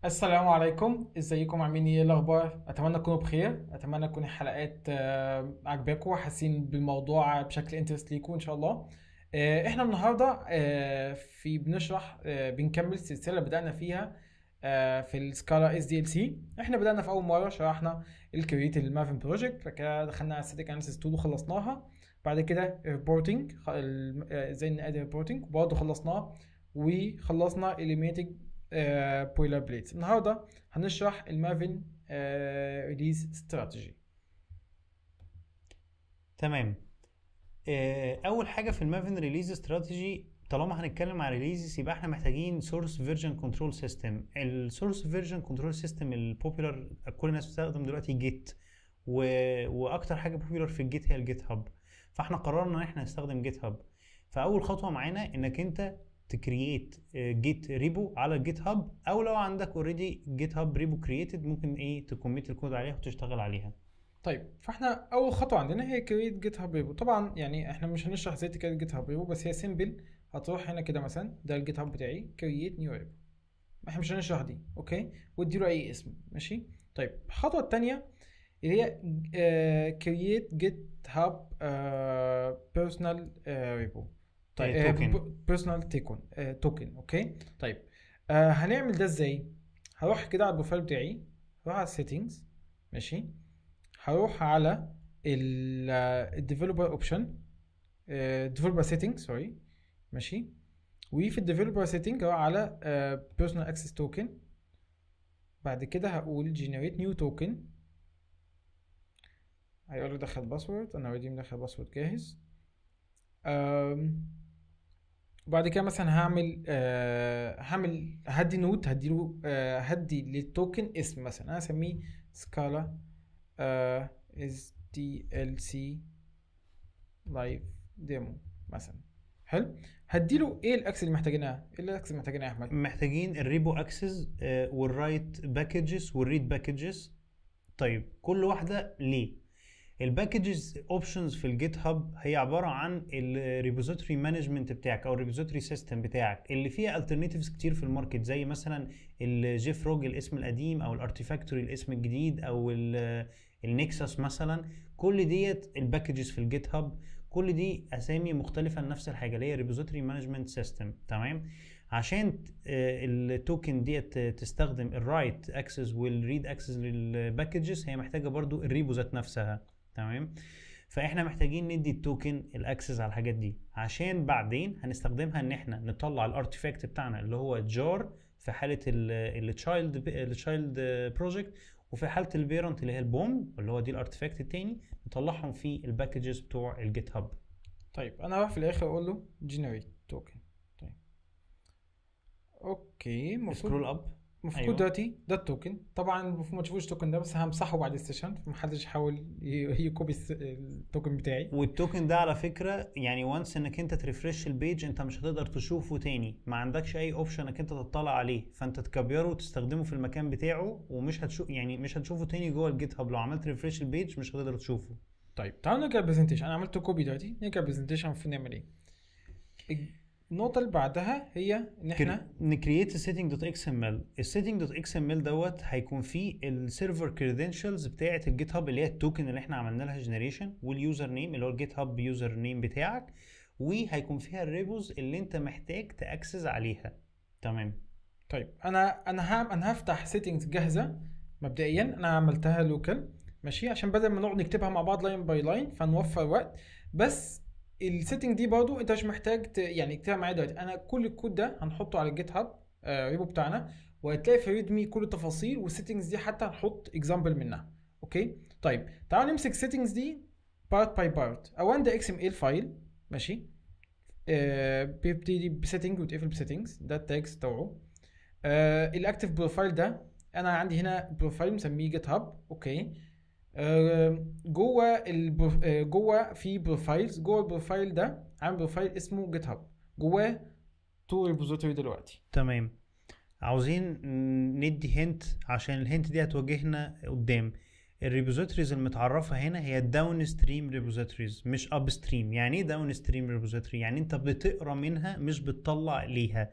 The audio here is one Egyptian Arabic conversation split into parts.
السلام عليكم ازيكم عاملين ايه الاخبار اتمنى تكونوا بخير اتمنى تكون الحلقات آه، عجباكم وحاسين بالموضوع بشكل انترست ليكم ان شاء الله آه، احنا النهارده آه، في بنشرح آه، بنكمل السلسله اللي بدانا فيها آه، في السكالا اس دي ال سي احنا بدانا في اول مره شرحنا الكريت المافن بروجكت بعد كده دخلنا على ستاتيك اناليسيس تول وخلصناها بعد كده ريبورتنج ازاي نقدر ريبورتنج وبرضه خلصناه وخلصنا اليميتنج بويلر بليتس النهارده هنشرح المافن ريليز استراتيجي تمام آه، اول حاجه في المافن ريليز استراتيجي طالما هنتكلم على ريليزز يبقى احنا محتاجين سورس فيرجن كنترول سيستم السورس فيرجن كنترول سيستم البوبيلر كل الناس بتستخدم دلوقتي جيت و... واكتر حاجه بوبيلر في الجيت هي الجيت هاب فاحنا قررنا ان احنا نستخدم جيت هاب فاول خطوه معانا انك انت تكرييت جيت ريبو على الجيت هاب او لو عندك اوريدي جيت هاب ريبو كرييتد ممكن ايه تكميت الكود عليها وتشتغل عليها طيب فاحنا اول خطوه عندنا هي كريت جيت هاب ريبو طبعا يعني احنا مش هنشرح ازاي تكريت جيت هاب ريبو بس هي سيمبل هتروح هنا كده مثلا ده الجيت هاب بتاعي كريت نيو ريبو احنا مش هنشرح دي اوكي واديله اي اسم ماشي طيب الخطوه الثانيه اللي هي كرييت جيت هاب بيرسونال ريبو إيه، token. بيرسونال تيكون توكن اوكي طيب آه هنعمل ده ازاي هروح كده على البروفايل بتاعي هروح على السيتنجز ماشي هروح على الديفلوبر اوبشن ديفلوبر سيتنج سوري ماشي وفي الديفلوبر سيتنج هروح على بيرسونال اكسس توكن بعد كده هقول جنريت نيو توكن هيقول لي دخل باسورد انا اوريدي مدخل باسورد جاهز أم، وبعد كده مثلا هعمل آه هعمل هدي نوت هديله آه هدي للتوكن اسم مثلا انا هسميه سكالا آه اس دي ال سي لايف ديمو مثلا حلو هديله ايه الاكس اللي محتاجينها ايه الاكس اللي محتاجينها يا احمد محتاجين الريبو اكسس والرايت باكجز والريد باكجز طيب كل واحده ليه الباكجز اوبشنز في الجيت هاب هي عباره عن الريبوزيتوري مانجمنت بتاعك او الريبوزيتوري سيستم بتاعك اللي فيها الترناتيفز كتير في الماركت زي مثلا الجيف روج الاسم القديم او الارتيفاكتوري الاسم الجديد او النكسس مثلا كل ديت الباكجز في الجيت هاب كل دي اسامي مختلفه لنفس الحاجه اللي هي ريبوزيتوري مانجمنت سيستم تمام عشان التوكن ديت تستخدم الرايت اكسس والريد اكسس للباكجز هي محتاجه برضو الريبو ذات نفسها تمام فاحنا محتاجين ندي التوكن الاكسس على الحاجات دي عشان بعدين هنستخدمها ان احنا نطلع الارتيفاكت بتاعنا اللي هو جار في حاله التشايلد التشايلد بروجكت وفي حاله البيرنت اللي هي البوم اللي هو دي الارتيفاكت التاني نطلعهم في الباكجز بتوع الجيت هاب طيب انا هروح في الاخر اقول له جنريت توكن طيب اوكي المفروض سكرول اب المفروض أيوة. دلوقتي ده التوكن طبعا المفروض ما تشوفوش التوكن ده بس همسحه بعد السيشن فمحدش يحاول ي- يكوبي الس- التوكن بتاعي والتوكن ده على فكره يعني وانس انك انت تريفرش البيج انت مش هتقدر تشوفه تاني ما عندكش اي اوبشن انك انت تطلع عليه فانت تكبره وتستخدمه في المكان بتاعه ومش هتشوف يعني مش هتشوفه تاني جوه الجيت هاب لو عملت ريفرش البيج مش هتقدر تشوفه طيب تعالوا نرجع البرزنتيشن انا عملت كوبي دلوقتي نرجع البرزنتيشن المفروض نعمل ايه النقطة اللي بعدها هي ان احنا نكرييت السيتنج دوت اكس ام ال السيتنج دوت اكس ام ال دوت هيكون فيه السيرفر كريدنشالز بتاعه الجيت هاب اللي هي التوكن اللي احنا عملنا لها جنريشن واليوزر نيم اللي هو الجيت هاب يوزر نيم بتاعك وهيكون فيها الريبوز اللي انت محتاج تاكسس عليها تمام طيب انا انا هعم انا هفتح سيتنجز جاهزة مبدئيا انا عملتها لوكال ماشي عشان بدل ما نقعد نكتبها مع بعض لاين باي لاين فنوفر وقت بس السيتنج دي برضو انت مش محتاج ت... يعني اكتبها معايا دلوقتي انا كل الكود ده هنحطه على الجيت هاب آه ريبو بتاعنا وهتلاقي في ريدمي كل التفاصيل والسيتنجز دي حتى هنحط اكزامبل منها اوكي طيب تعالوا نمسك السيتنجز دي بارت باي بارت اولا ده اكس ام ال فايل ماشي آه بيبتدي بسيتنج ويتقفل بسيتنجز ده التاجز بتوعه آه الاكتف بروفايل ده انا عندي هنا بروفايل مسميه جيت هاب اوكي آه، جوه البروف... آه، جوه في بروفايلز جوه البروفايل ده عامل بروفايل اسمه جيت هاب جواه تو ريبوزيتوري دلوقتي تمام عاوزين ندي هنت عشان الهنت دي هتواجهنا قدام الريبوزيتوريز المتعرفه هنا هي الداون ستريم ريبوزيتوريز مش اب ستريم يعني ايه داون ستريم ريبوزيتوري يعني انت بتقرا منها مش بتطلع ليها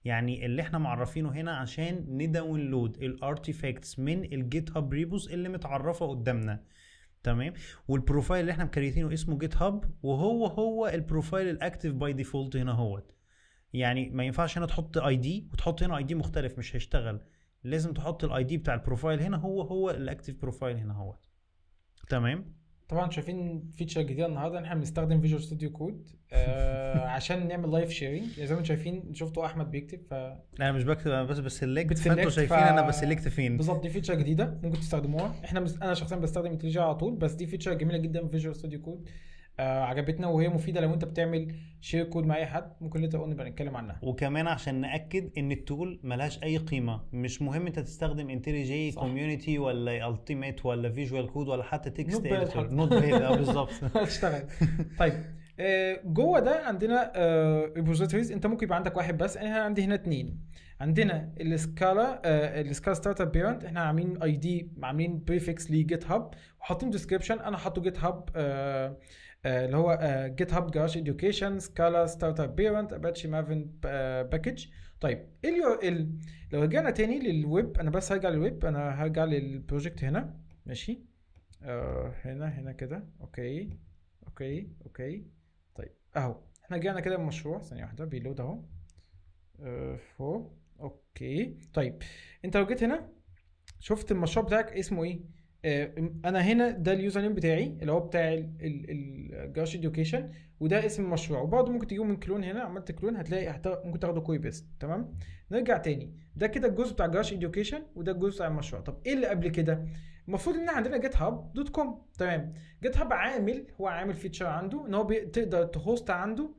يعني اللي احنا معرفينه هنا عشان نداونلود الارتيفاكتس من الجيت هاب ريبوز اللي متعرفه قدامنا تمام والبروفايل اللي احنا مكريتينه اسمه جيت هاب وهو هو البروفايل الاكتف باي ديفولت هنا هوت يعني ما ينفعش هنا تحط اي دي وتحط هنا اي دي مختلف مش هيشتغل لازم تحط الاي دي بتاع البروفايل هنا هو هو الاكتف بروفايل هنا هو تمام طبعا شايفين فيتشر جديده النهارده ان احنا بنستخدم فيجوال ستوديو كود آه عشان نعمل لايف شيرنج زي ما انتم شايفين شفتوا احمد بيكتب ف انا مش بكتب انا بس بسلكت بتسلكت فانتوا ف- شايفين انا بسلكت فين بالظبط دي فيتشر جديده ممكن تستخدموها احنا مس... انا شخصيا بستخدم انتليجي على طول بس دي فيتشر جميله جدا في فيجوال ستوديو كود آه عجبتنا وهي مفيده لو انت بتعمل شير كود مع اي حد ممكن ليتر اون نبقى نتكلم عنها وكمان عشان ناكد ان التول ملهاش اي قيمه مش مهم انت تستخدم انتليجي صح. كوميونتي ولا التيميت ولا فيجوال كود ولا حتى تكست Not bad حتى. نوت باد اه بالظبط هتشتغل طيب آه، جوه ده عندنا ريبوزيتوريز انت ممكن يبقى عندك واحد بس انا عندي هنا اتنين عندنا السكالا آه، السكالا ستارت اب بيرنت احنا عاملين اي دي عاملين بريفكس لجيت هاب وحاطين ديسكربشن انا حاطه جيت هاب اللي هو جيت هاب جراج اديوكيشن سكالا ستارت اب بيرنت اباتشي مافن باكج طيب ايه اليو- ال- لو رجعنا تاني للويب انا بس هرجع للويب انا هرجع للبروجكت هنا ماشي آه هنا هنا كده اوكي اوكي اوكي طيب اهو احنا جينا كده المشروع ثانيه واحده بيلود اهو آه فوق اوكي طيب انت لو جيت هنا شفت المشروع بتاعك اسمه ايه آه انا هنا ده اليوزر نيم بتاعي اللي هو بتاع الجاش اديوكيشن وده اسم المشروع وبرضه ممكن تجيبه من كلون هنا عملت كلون هتلاقي هت- ممكن تاخده كوبي بيست تمام نرجع تاني ده كده الجزء بتاع جراش اديوكيشن وده الجزء بتاع المشروع طب ايه اللي قبل كده المفروض ان عندنا جيت هاب دوت كوم تمام جيت هاب عامل هو عامل فيتشر عنده ان هو بي- تقدر تهوست عنده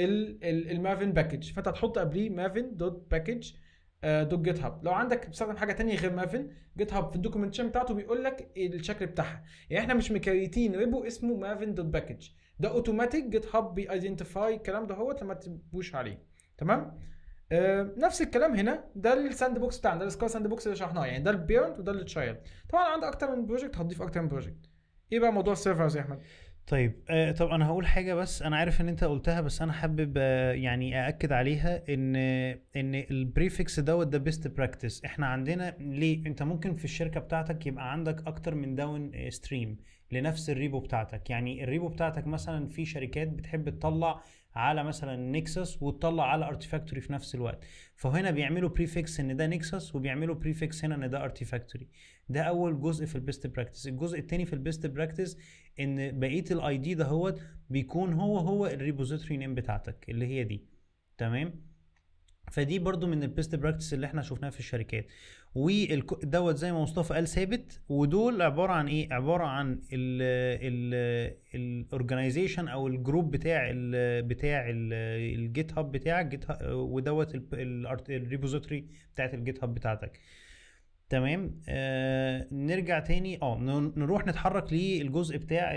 المافن باكج فانت هتحط قبليه مافن دوت باكج دوت جيت هاب لو عندك بتستخدم حاجه تانية غير مافن جيت هاب في الدوكيومنتيشن بتاعته بيقول لك الشكل بتاعها يعني احنا مش مكريتين ريبو اسمه مافن دوت باكج ده اوتوماتيك جيت هاب بيايدنتيفاي الكلام ده هوت لما تبوش عليه تمام آه نفس الكلام هنا ده الساند بوكس بتاعنا ده السكار ساند بوكس اللي شرحناه يعني ده البيرنت وده التشايلد طبعا عندك اكتر من بروجكت هتضيف اكتر من بروجكت ايه بقى موضوع السيرفرز يا احمد طيب آه طب انا هقول حاجه بس انا عارف ان انت قلتها بس انا حابب آه يعني ااكد عليها ان ان البريفكس دوت ده بيست براكتس احنا عندنا ليه انت ممكن في الشركه بتاعتك يبقى عندك اكتر من داون ستريم لنفس الريبو بتاعتك يعني الريبو بتاعتك مثلا في شركات بتحب تطلع على مثلا نيكسس وتطلع على ارتيفاكتوري في نفس الوقت فهنا بيعملوا بريفكس ان ده نيكسس وبيعملوا بريفكس هنا ان ده ارتيفاكتوري ده اول جزء في البيست براكتس الجزء الثاني في البيست براكتس ان بقيه الاي دي ده هو بيكون هو هو الريبوزيتوري نيم بتاعتك اللي هي دي تمام فدي برضو من البيست براكتس اللي احنا شفناها في الشركات ودوت زي ما مصطفى قال ثابت ودول عباره عن ايه عباره عن الاورجنايزيشن او الجروب بتاع ال بتاع الجيت هاب بتاعك جيت ودوت الريبوزيتوري بتاعت الجيت هاب بتاعتك تمام آه نرجع تاني اه ن- نروح نتحرك للجزء بتاع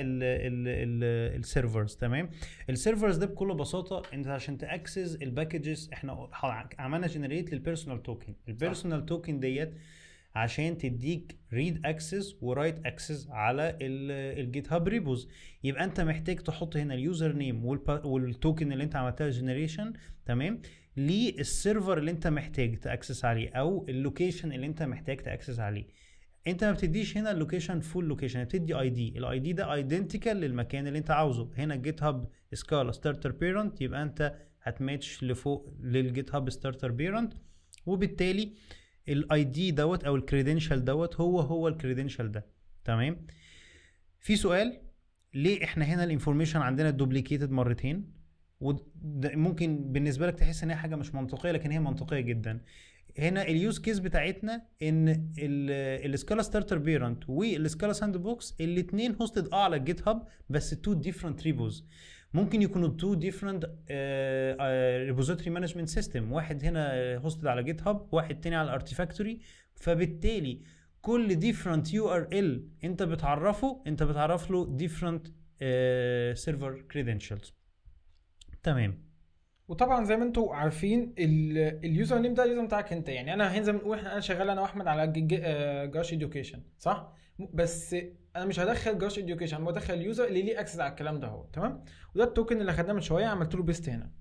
السيرفرز تمام السيرفرز ده بكل بساطه انت عشان تاكسس الباكجز احنا ح- عملنا جنريت للبيرسونال توكن البيرسونال توكن ديت عشان تديك ريد اكسس ورايت اكسس على الجيت هاب ريبوز يبقى انت محتاج تحط هنا اليوزر نيم والتوكن اللي انت عملتها جنريشن تمام للسيرفر اللي انت محتاج تاكسس عليه او اللوكيشن اللي انت محتاج تاكسس عليه انت ما بتديش هنا اللوكيشن فول لوكيشن بتدي اي دي الاي دي ده ايدنتيكال للمكان اللي انت عاوزه هنا جيت هاب سكالا ستارتر بيرنت يبقى انت هتماتش لفوق للجيت هاب ستارتر بيرنت وبالتالي الاي دي دوت او الكريدنشال دوت هو هو الكريدنشال ده تمام في سؤال ليه احنا هنا الانفورميشن عندنا دوبليكيتد مرتين وممكن بالنسبه لك تحس ان هي حاجه مش منطقيه لكن هي منطقيه جدا هنا اليوز كيس بتاعتنا ان السكالا ستارتر بيرنت والسكالا ساند بوكس الاثنين هوستد اه على الجيت هاب بس تو ديفرنت ريبوز ممكن يكونوا تو ديفرنت ريبوزيتوري مانجمنت سيستم واحد هنا هوستد على جيت هاب واحد تاني على الارتيفاكتوري فبالتالي كل ديفرنت يو ار ال انت بتعرفه انت بتعرف له ديفرنت سيرفر كريدنشالز تمام وطبعا زي ما انتم عارفين ال- اليوزر نيم ده اليوزر بتاعك انت يعني انا هنا زي ما بنقول احنا انا شغال انا واحمد على جاش اديوكيشن صح م- بس انا مش هدخل جاش اديوكيشن انا بدخل اليوزر اللي ليه اكسس على الكلام ده هو تمام وده التوكن اللي خدناه من شويه عملت له بيست هنا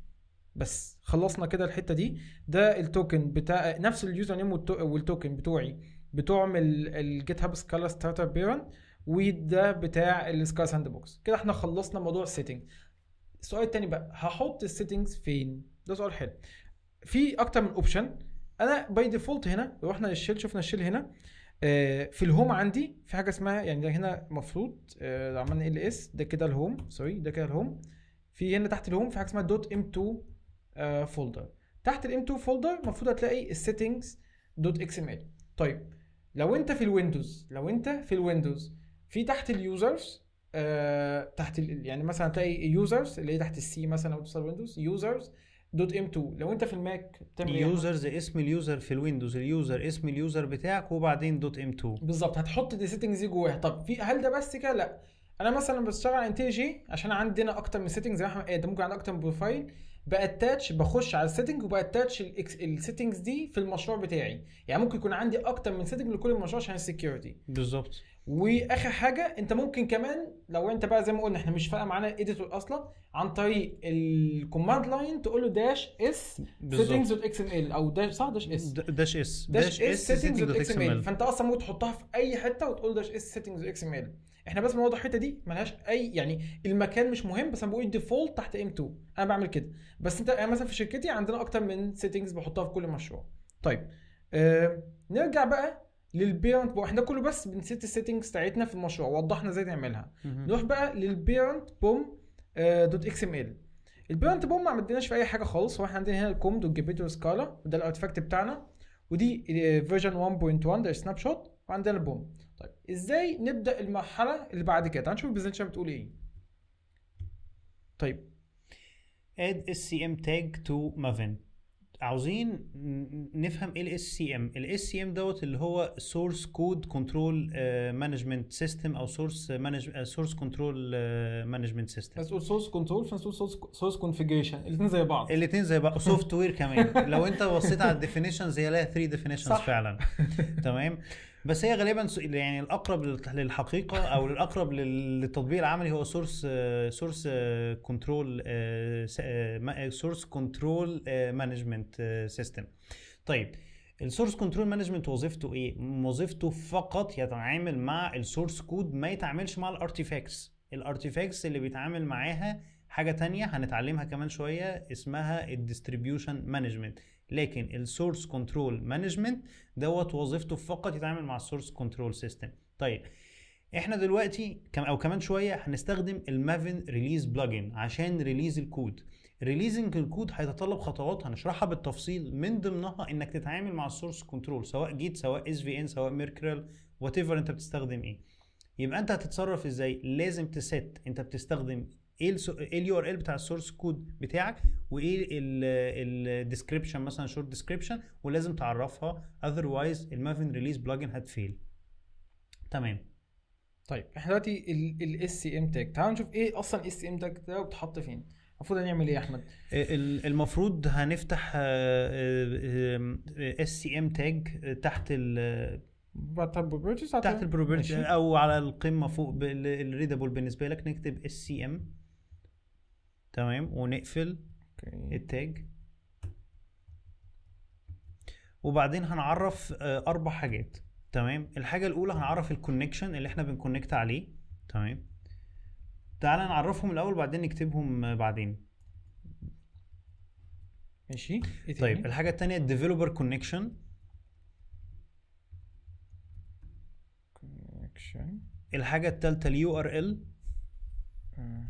بس خلصنا كده الحته دي ده التوكن بتاع نفس اليوزر نيم والتو- والتوكن بتوعي بتوعم الجيت هاب سكالا ستارت اب بيرنت وده بتاع السكالا ساند بوكس كده احنا خلصنا موضوع السيتنج السؤال التاني بقى هحط السيتنجز فين ده سؤال حلو في اكتر من اوبشن انا باي ديفولت هنا لو احنا الشيل شفنا الشيل هنا آه، في الهوم عندي في حاجه اسمها يعني ده هنا المفروض لو عملنا ال اس ده كده الهوم سوري ده كده الهوم في هنا تحت الهوم في حاجه اسمها دوت ام 2 فولدر تحت الام 2 فولدر المفروض هتلاقي السيتنجز دوت اكس ام ال طيب لو انت في الويندوز لو انت في الويندوز في تحت اليوزرز آه تحت ال يعني مثلا هتلاقي يوزرز اللي هي تحت السي مثلا او توصل ويندوز يوزرز دوت ام 2 لو انت في الماك بتعمل ايه؟ يوزرز اسم اليوزر في الويندوز اليوزر اسم اليوزر بتاعك وبعدين دوت ام 2 بالظبط هتحط دي سيتنجز دي جواها طب في هل ده بس كده لا انا مثلا بشتغل على انتي جي عشان عندنا اكتر من سيتنج زي ما احنا قايل، ده ممكن عندي اكتر من بروفايل باتاتش بخش على السيتنج وباتاتش السيتنجز دي في المشروع بتاعي يعني ممكن يكون عندي اكتر من سيتنج لكل مشروع عشان السكيورتي بالظبط واخر حاجه انت ممكن كمان لو انت بقى زي ما قلنا احنا مش فارقه معانا اديتور اصلا عن طريق الكوماند لاين تقول له داش اس بالظبط. سيتنجز دوت اكس ام ال او داش صح داش اس د- داش اس داش اس سيتنجز دوت اكس ام ال XML. فانت اصلا ممكن تحطها في اي حته وتقول داش اس سيتنجز دوت اكس ام ال احنا بس بنوضح الحته دي ملهاش اي يعني المكان مش مهم بس انا بقول ديفولت تحت ام 2 انا بعمل كده بس انت يعني مثلا في شركتي عندنا اكتر من سيتنجز بحطها في كل مشروع طيب آه نرجع بقى للبيرنت بقى احنا ده كله بس بنسيت السيتنجز بتاعتنا في المشروع وضحنا ازاي نعملها مهم. نروح بقى للبيرنت بوم دوت اكس ام ال البيرنت بوم ما عملناش في اي حاجه خالص هو احنا عندنا هنا الكوم دوت جيبيتو سكالا وده الارتفاكت بتاعنا ودي فيرجن 1.1 ده سناب شوت وعندنا البوم طيب ازاي نبدا المرحله اللي بعد كده تعال نشوف البرزنتيشن بتقول ايه طيب add SCM tag to Maven عاوزين ن- نفهم ايه ال SCM ال SCM دوت اللي هو Source Code Control آه، Management System او Source Manage آه، Source Control آه، Management System بس تقول سورس كنترول فانت تقول سورس كونفيجريشن الاثنين زي بعض الاثنين زي بعض سوفت وير كمان لو انت بصيت على الديفينيشنز هي لها 3 ديفينيشنز صح. فعلا تمام بس هي غالبا س- يعني الاقرب لل- للحقيقه او الاقرب لل- للتطبيق العملي هو سورس سورس كنترول سورس كنترول مانجمنت سيستم طيب السورس كنترول مانجمنت وظيفته ايه وظيفته فقط يتعامل مع السورس كود ما يتعاملش مع الارتيفاكتس الارتيفاكتس اللي بيتعامل معاها حاجه تانية هنتعلمها كمان شويه اسمها الديستريبيوشن مانجمنت لكن السورس كنترول مانجمنت دوت وظيفته فقط يتعامل مع السورس كنترول سيستم طيب احنا دلوقتي كم او كمان شويه هنستخدم المافن ريليز بلجن عشان ريليز الكود ريليزنج الكود هيتطلب خطوات هنشرحها بالتفصيل من ضمنها انك تتعامل مع السورس كنترول سواء جيت سواء اس في ان سواء ميركرال وات ايفر انت بتستخدم ايه يبقى انت هتتصرف ازاي لازم تست انت بتستخدم ايه اليو ار ال بتاع السورس كود بتاعك وايه الديسكريبشن مثلا شورت ديسكريبشن ولازم تعرفها اذروايز المافن ريليز بلجن هتفيل تمام طيب احنا دلوقتي الاس سي ام تاج تعال نشوف ايه اصلا الاس سي ام تاج ده وبتحط فين المفروض هنعمل ايه يا احمد ال- المفروض هنفتح اس سي ام تاج تحت ال بتاعت البروبرتيز تحت البروبرتي او على القمه فوق الريدابل بالنسبه لك نكتب اس سي ام تمام ونقفل التاج وبعدين هنعرف آه، اربع حاجات تمام الحاجه الاولى هنعرف الكونكشن اللي احنا بنكونكت عليه تمام تعال نعرفهم الاول بعدين نكتبهم آه، بعدين ماشي ايه طيب تاني؟ الحاجه الثانيه الديفلوبر كونكشن connection. الحاجه الثالثه اليو ار ال آه.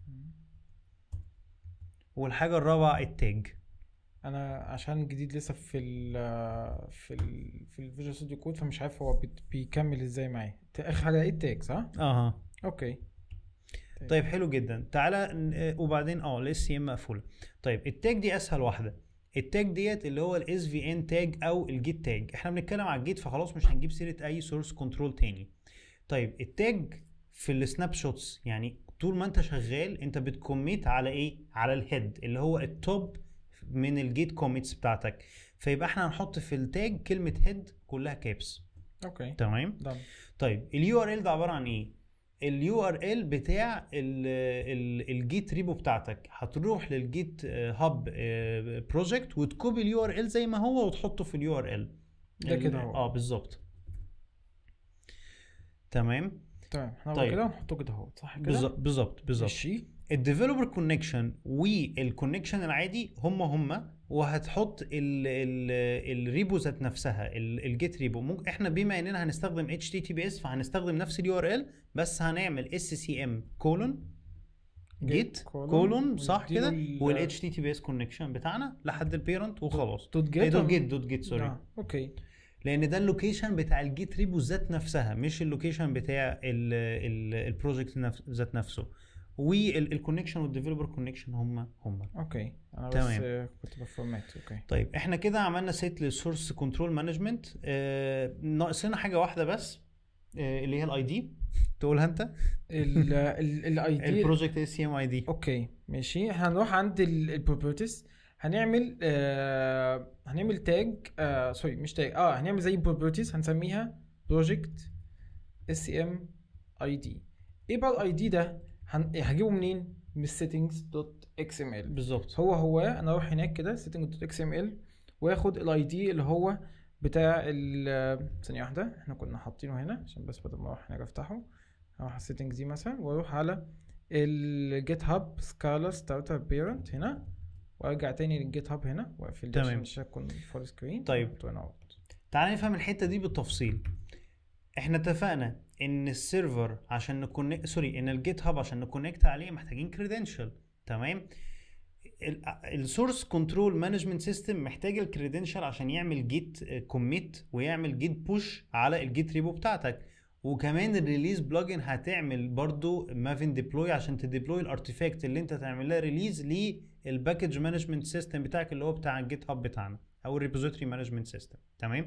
والحاجه الرابعه التاج انا عشان جديد لسه في ال في ال في الفيجوال ستوديو كود فمش عارف هو بت- بيكمل ازاي معايا اخر حاجه ايه التاج صح اها اوكي طيب حلو جدا تعالى ن- آه، وبعدين اه الاس سي ام مقفوله طيب التاج دي اسهل واحده التاج ديت اللي هو الاس في ان تاج او الجيت تاج احنا بنتكلم على الجيت فخلاص مش هنجيب سيره اي سورس كنترول تاني طيب التاج في السناب شوتس يعني طول ما انت شغال انت بتكوميت على ايه على الهيد اللي هو التوب من الجيت كوميتس بتاعتك فيبقى احنا هنحط في التاج كلمه هيد كلها كابس اوكي تمام دم طيب اليو ار ال ده عباره عن ايه اليو ار ال بتاع الجيت ريبو بتاعتك هتروح للجيت هاب بروجكت وتكوبي اليو ار ال زي ما هو وتحطه في اليو ار ال ده كده هو. اه بالظبط تمام تمام احنا طيب. طيب. كده ونحطه كده اهو صح كده بالظبط بالظبط بالظبط ماشي الديفلوبر كونكشن والكونكشن العادي هم هم وهتحط ال ال الريبو ذات نفسها ال- الجيت ريبو ممكن احنا بما اننا هنستخدم اتش تي تي بي اس فهنستخدم نفس اليو ار ال بس هنعمل اس سي ام كولون جيت colon كولون صح ونديله كده ال- والاتش تي تي بي اس كونكشن بتاعنا لحد البيرنت وخلاص دوت إيه جيت دوت ولا- جيت دوت جيت سوري آه. اوكي لان ده اللوكيشن بتاع الجيت ريبو ذات نفسها مش اللوكيشن بتاع البروجكت ذات نفسه والكونكشن والديفلوبر كونكشن هم هم اوكي انا بس تمام. آه، كنت بفورمات اوكي طيب احنا كده عملنا سيت للسورس كنترول مانجمنت ناقص لنا حاجه واحده بس آه، اللي هي الاي دي تقولها انت الاي دي البروجكت اس سي ام اي دي اوكي ماشي هنروح عند البروبرتيز هنعمل آه هنعمل تاج آه سوري مش تاج اه هنعمل زي بروبرتيز هنسميها بروجكت اس ام اي دي ايه بقى الاي دي ده هن... هجيبه منين من السيتنجز دوت اكس ام ال بالظبط هو هو انا اروح هناك كده سيتنج دوت اكس ام ال واخد الاي دي اللي هو بتاع ال ثانيه واحده احنا كنا حاطينه هنا عشان بس بدل ما اروح هناك افتحه اروح على السيتنجز دي مثلا واروح على الجيت هاب سكالا ستارتر بيرنت هنا وارجع تاني للجيت هاب هنا واقفل ده تمام. عشان الشاشه تكون فول سكرين طيب. تعال نفهم الحته دي بالتفصيل احنا اتفقنا ان السيرفر عشان نكون سوري ان الجيت هاب عشان نكونكت عليه محتاجين كريدنشال تمام السورس كنترول مانجمنت سيستم محتاج الكريدنشال عشان يعمل جيت كوميت ويعمل جيت بوش على الجيت ريبو بتاعتك وكمان الريليز بلجن هتعمل برضو مافين ديبلوي عشان تديبلوي الارتيفاكت اللي انت تعمل لها ريليز للباكج مانجمنت سيستم بتاعك اللي هو بتاع الجيت هاب بتاعنا او الريبوزيتوري مانجمنت سيستم تمام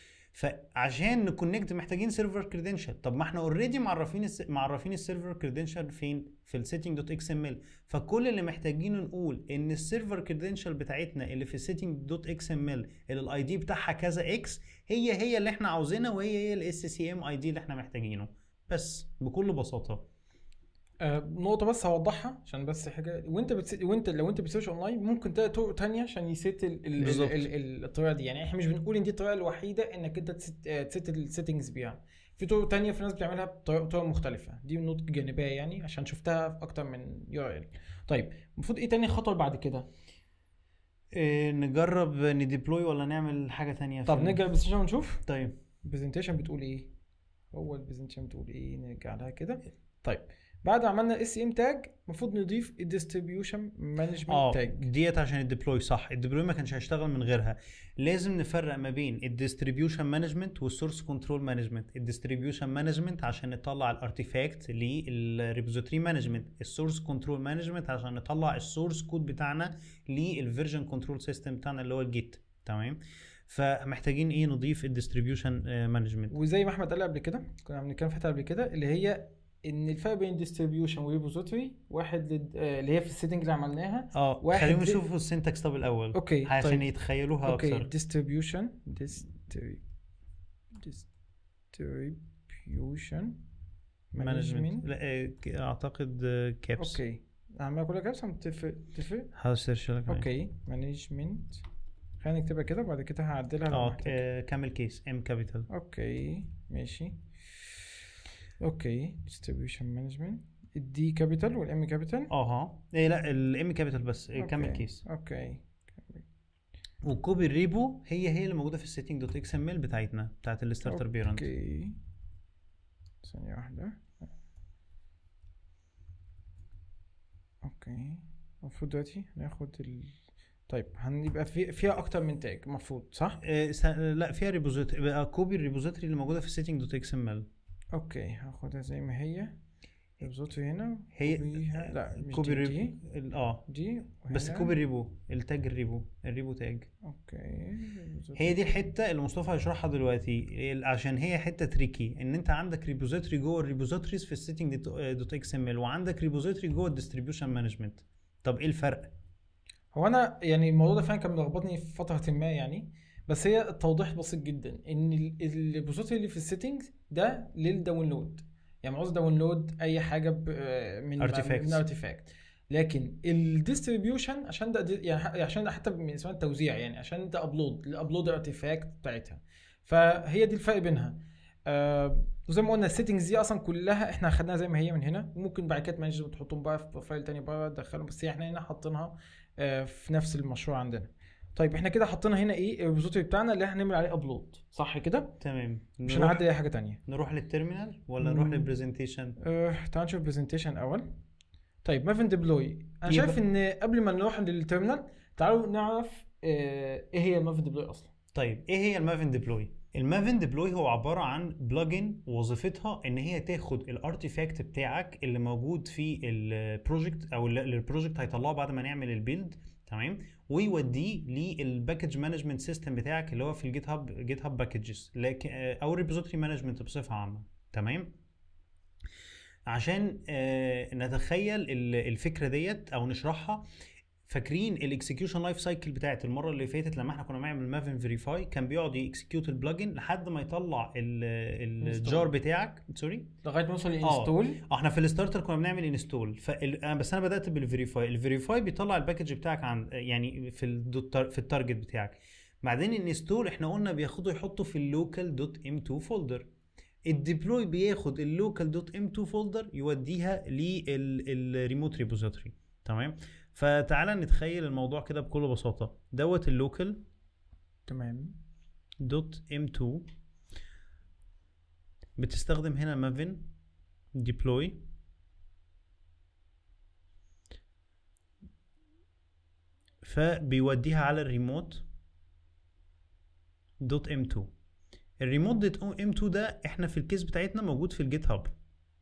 فعشان نكونكت محتاجين سيرفر كريدنشال طب ما احنا اوريدي معرفين الس... معرفين السيرفر كريدنشال فين في السيتنج دوت اكس ام ال فكل اللي محتاجينه نقول ان السيرفر كريدنشال بتاعتنا اللي في السيتنج دوت اكس ام ال اللي الاي دي بتاعها كذا اكس هي هي اللي احنا عاوزينها وهي هي الاس سي ام اي دي اللي احنا محتاجينه بس بكل بساطه آه نقطه بس هوضحها عشان بس حاجه وانت بتس... وانت لو انت بتسيرش اونلاين ممكن تلاقي طرق تانية عشان يسيت ال... ال... بالظبط. ال... ال... الطريقه دي يعني احنا مش بنقول ان دي الطريقه الوحيده انك انت تست... آه، تسيت السيتنجز بيها في طرق تانية في ناس بتعملها بطرق بطرق مختلفة دي نقطة جانبية يعني عشان شفتها في أكتر من يو ار ال طيب المفروض إيه تاني خطوة بعد كده؟ إيه نجرب نديبلوي ولا نعمل حاجه تانية طب في- نرجع البرزنتيشن ونشوف طيب البرزنتيشن بتقول إيه؟ هو البرزنتيشن بتقول إيه؟ نرجع لها كده طيب بعد ما عملنا اس ام تاج المفروض نضيف الديستريبيوشن مانجمنت اه تاج ديت عشان الديبلوي صح الديبلوي ما كانش هيشتغل من غيرها لازم نفرق ما بين الديستريبيوشن مانجمنت والسورس كنترول مانجمنت الديستريبيوشن مانجمنت عشان نطلع الارتيفاكت للريبوزيتوري مانجمنت السورس كنترول مانجمنت عشان نطلع السورس كود بتاعنا للفيرجن كنترول سيستم بتاعنا اللي هو الجيت تمام فمحتاجين ايه نضيف الديستريبيوشن مانجمنت وزي ما احمد قال قبل كده كنا بنتكلم في حته قبل كده اللي هي ان الفرق بين الديستريبيوشن والريبوزيتوري واحد لد... آه، اللي هي في السيتنج اللي عملناها اه واحد خليهم دي- يشوفوا السنتكس طب الاول اوكي عشان طيب يتخيلوها اوكي اكتر distribution distri- distribution مانجمنت management لا آه، ك- اعتقد كابس اوكي عمال كلها كابس متفق تفرق هسيرش لك عليه. اوكي مانجمنت خلينا نكتبها كده وبعد كده هعدلها لو اه محتاج آه، كامل كيس ام كابيتال اوكي ماشي اوكي distribution management الدي كابيتال والام كابيتال اها ايه لا الام كابيتال بس آه، كامل أوكي، كيس اوكي وكوبي الريبو هي هي اللي موجوده في السيتنج دوت اكس ام ال بتاعتنا بتاعت الستارتر بيرنت اوكي ثانية واحدة اوكي المفروض دلوقتي ناخد ال طيب هنبقى في فيها اكتر من تاج المفروض صح؟ آه، س- لا فيها ريبوزيتوري بقى كوبي الريبوزيتوري اللي موجوده في السيتنج دوت اكس ام ال اوكي هاخدها زي ما هي الزوت هنا هي كوبيها لا مش كوبي دي, دي ريبو ال- اه دي بس وهنا. كوبي الريبو التاج الريبو الريبو تاج اوكي هي دي الحته اللي مصطفى هيشرحها دلوقتي ال- عشان هي حته تريكي ان انت عندك ريبوزيتوري جوه الريبوزيتوريز في السيتنج دوت اكس ام ال وعندك ريبوزيتوري جوه الديستريبيوشن مانجمنت طب ايه الفرق؟ هو انا يعني الموضوع ده فعلا كان ملخبطني في فتره ما يعني بس هي التوضيح بسيط جدا ان ال- الريبوزيتوري اللي في السيتنجز ده للداونلود يعني عاوز داونلود اي حاجه ب- آه، من Artifacts. من ارتيفاكت لكن الديستريبيوشن عشان ده يعني ح- عشان ده حتى من اسمها التوزيع يعني عشان ده ابلود الابلود الارتيفاكت بتاعتها فهي دي الفرق بينها آه وزي ما قلنا السيتنجز دي اصلا كلها احنا خدناها زي ما هي من هنا وممكن بعد كده مانجمنت تحطهم بقى في بروفايل تاني بره تدخلهم بس احنا هنا حاطينها آه في نفس المشروع عندنا طيب احنا كده حطينا هنا ايه الريبوزيتوري بتاعنا اللي احنا هنعمل عليه ابلود صح كده تمام مش نروح, هنعدي اي حاجه تانية نروح للتيرمينال ولا نروح مم. للبرزنتيشن أه تعال نشوف برزنتيشن اول طيب مافن ديبلوي انا يبقى- شايف ان قبل ما نروح للتيرمينال تعالوا نعرف آه، ايه هي مافن ديبلوي اصلا طيب ايه هي المافن ديبلوي المافن ديبلوي هو عباره عن بلجن وظيفتها ان هي تاخد الارتيفاكت بتاعك اللي موجود في البروجكت او اللي البروجكت هيطلعه بعد ما نعمل البيلد تمام ويوديه للباكج مانجمنت سيستم بتاعك اللي هو في الجيت هاب جيت هاب باكجز او الريبوزيتوري مانجمنت بصفه عامه تمام عشان آه، نتخيل ال- الفكره ديت او نشرحها فاكرين الاكسكيوشن لايف سايكل بتاعت المره اللي فاتت لما احنا كنا بنعمل مافن فيريفاي كان بيقعد يكسكيوت البلجن لحد ما يطلع ال- الجار بتاعك سوري لغايه ما نوصل آه. للانستول احنا في الستارتر كنا بنعمل انستول فال... أنا- بس انا بدات بالفيريفاي الفيريفاي بيطلع الباكج بتاعك عن يعني في ال... في التارجت بتاعك بعدين الانستول احنا قلنا بياخده يحطه في اللوكال دوت ام 2 فولدر الديبلوي بياخد اللوكال دوت ام 2 فولدر يوديها للريموت ريبوزيتوري تمام فتعالى نتخيل الموضوع كده بكل بساطه دوت اللوكال تمام دوت ام 2 بتستخدم هنا مافن ديبلوي فبيوديها على الريموت دوت ام 2 الريموت دوت ام 2 ده احنا في الكيس بتاعتنا موجود في الجيت هاب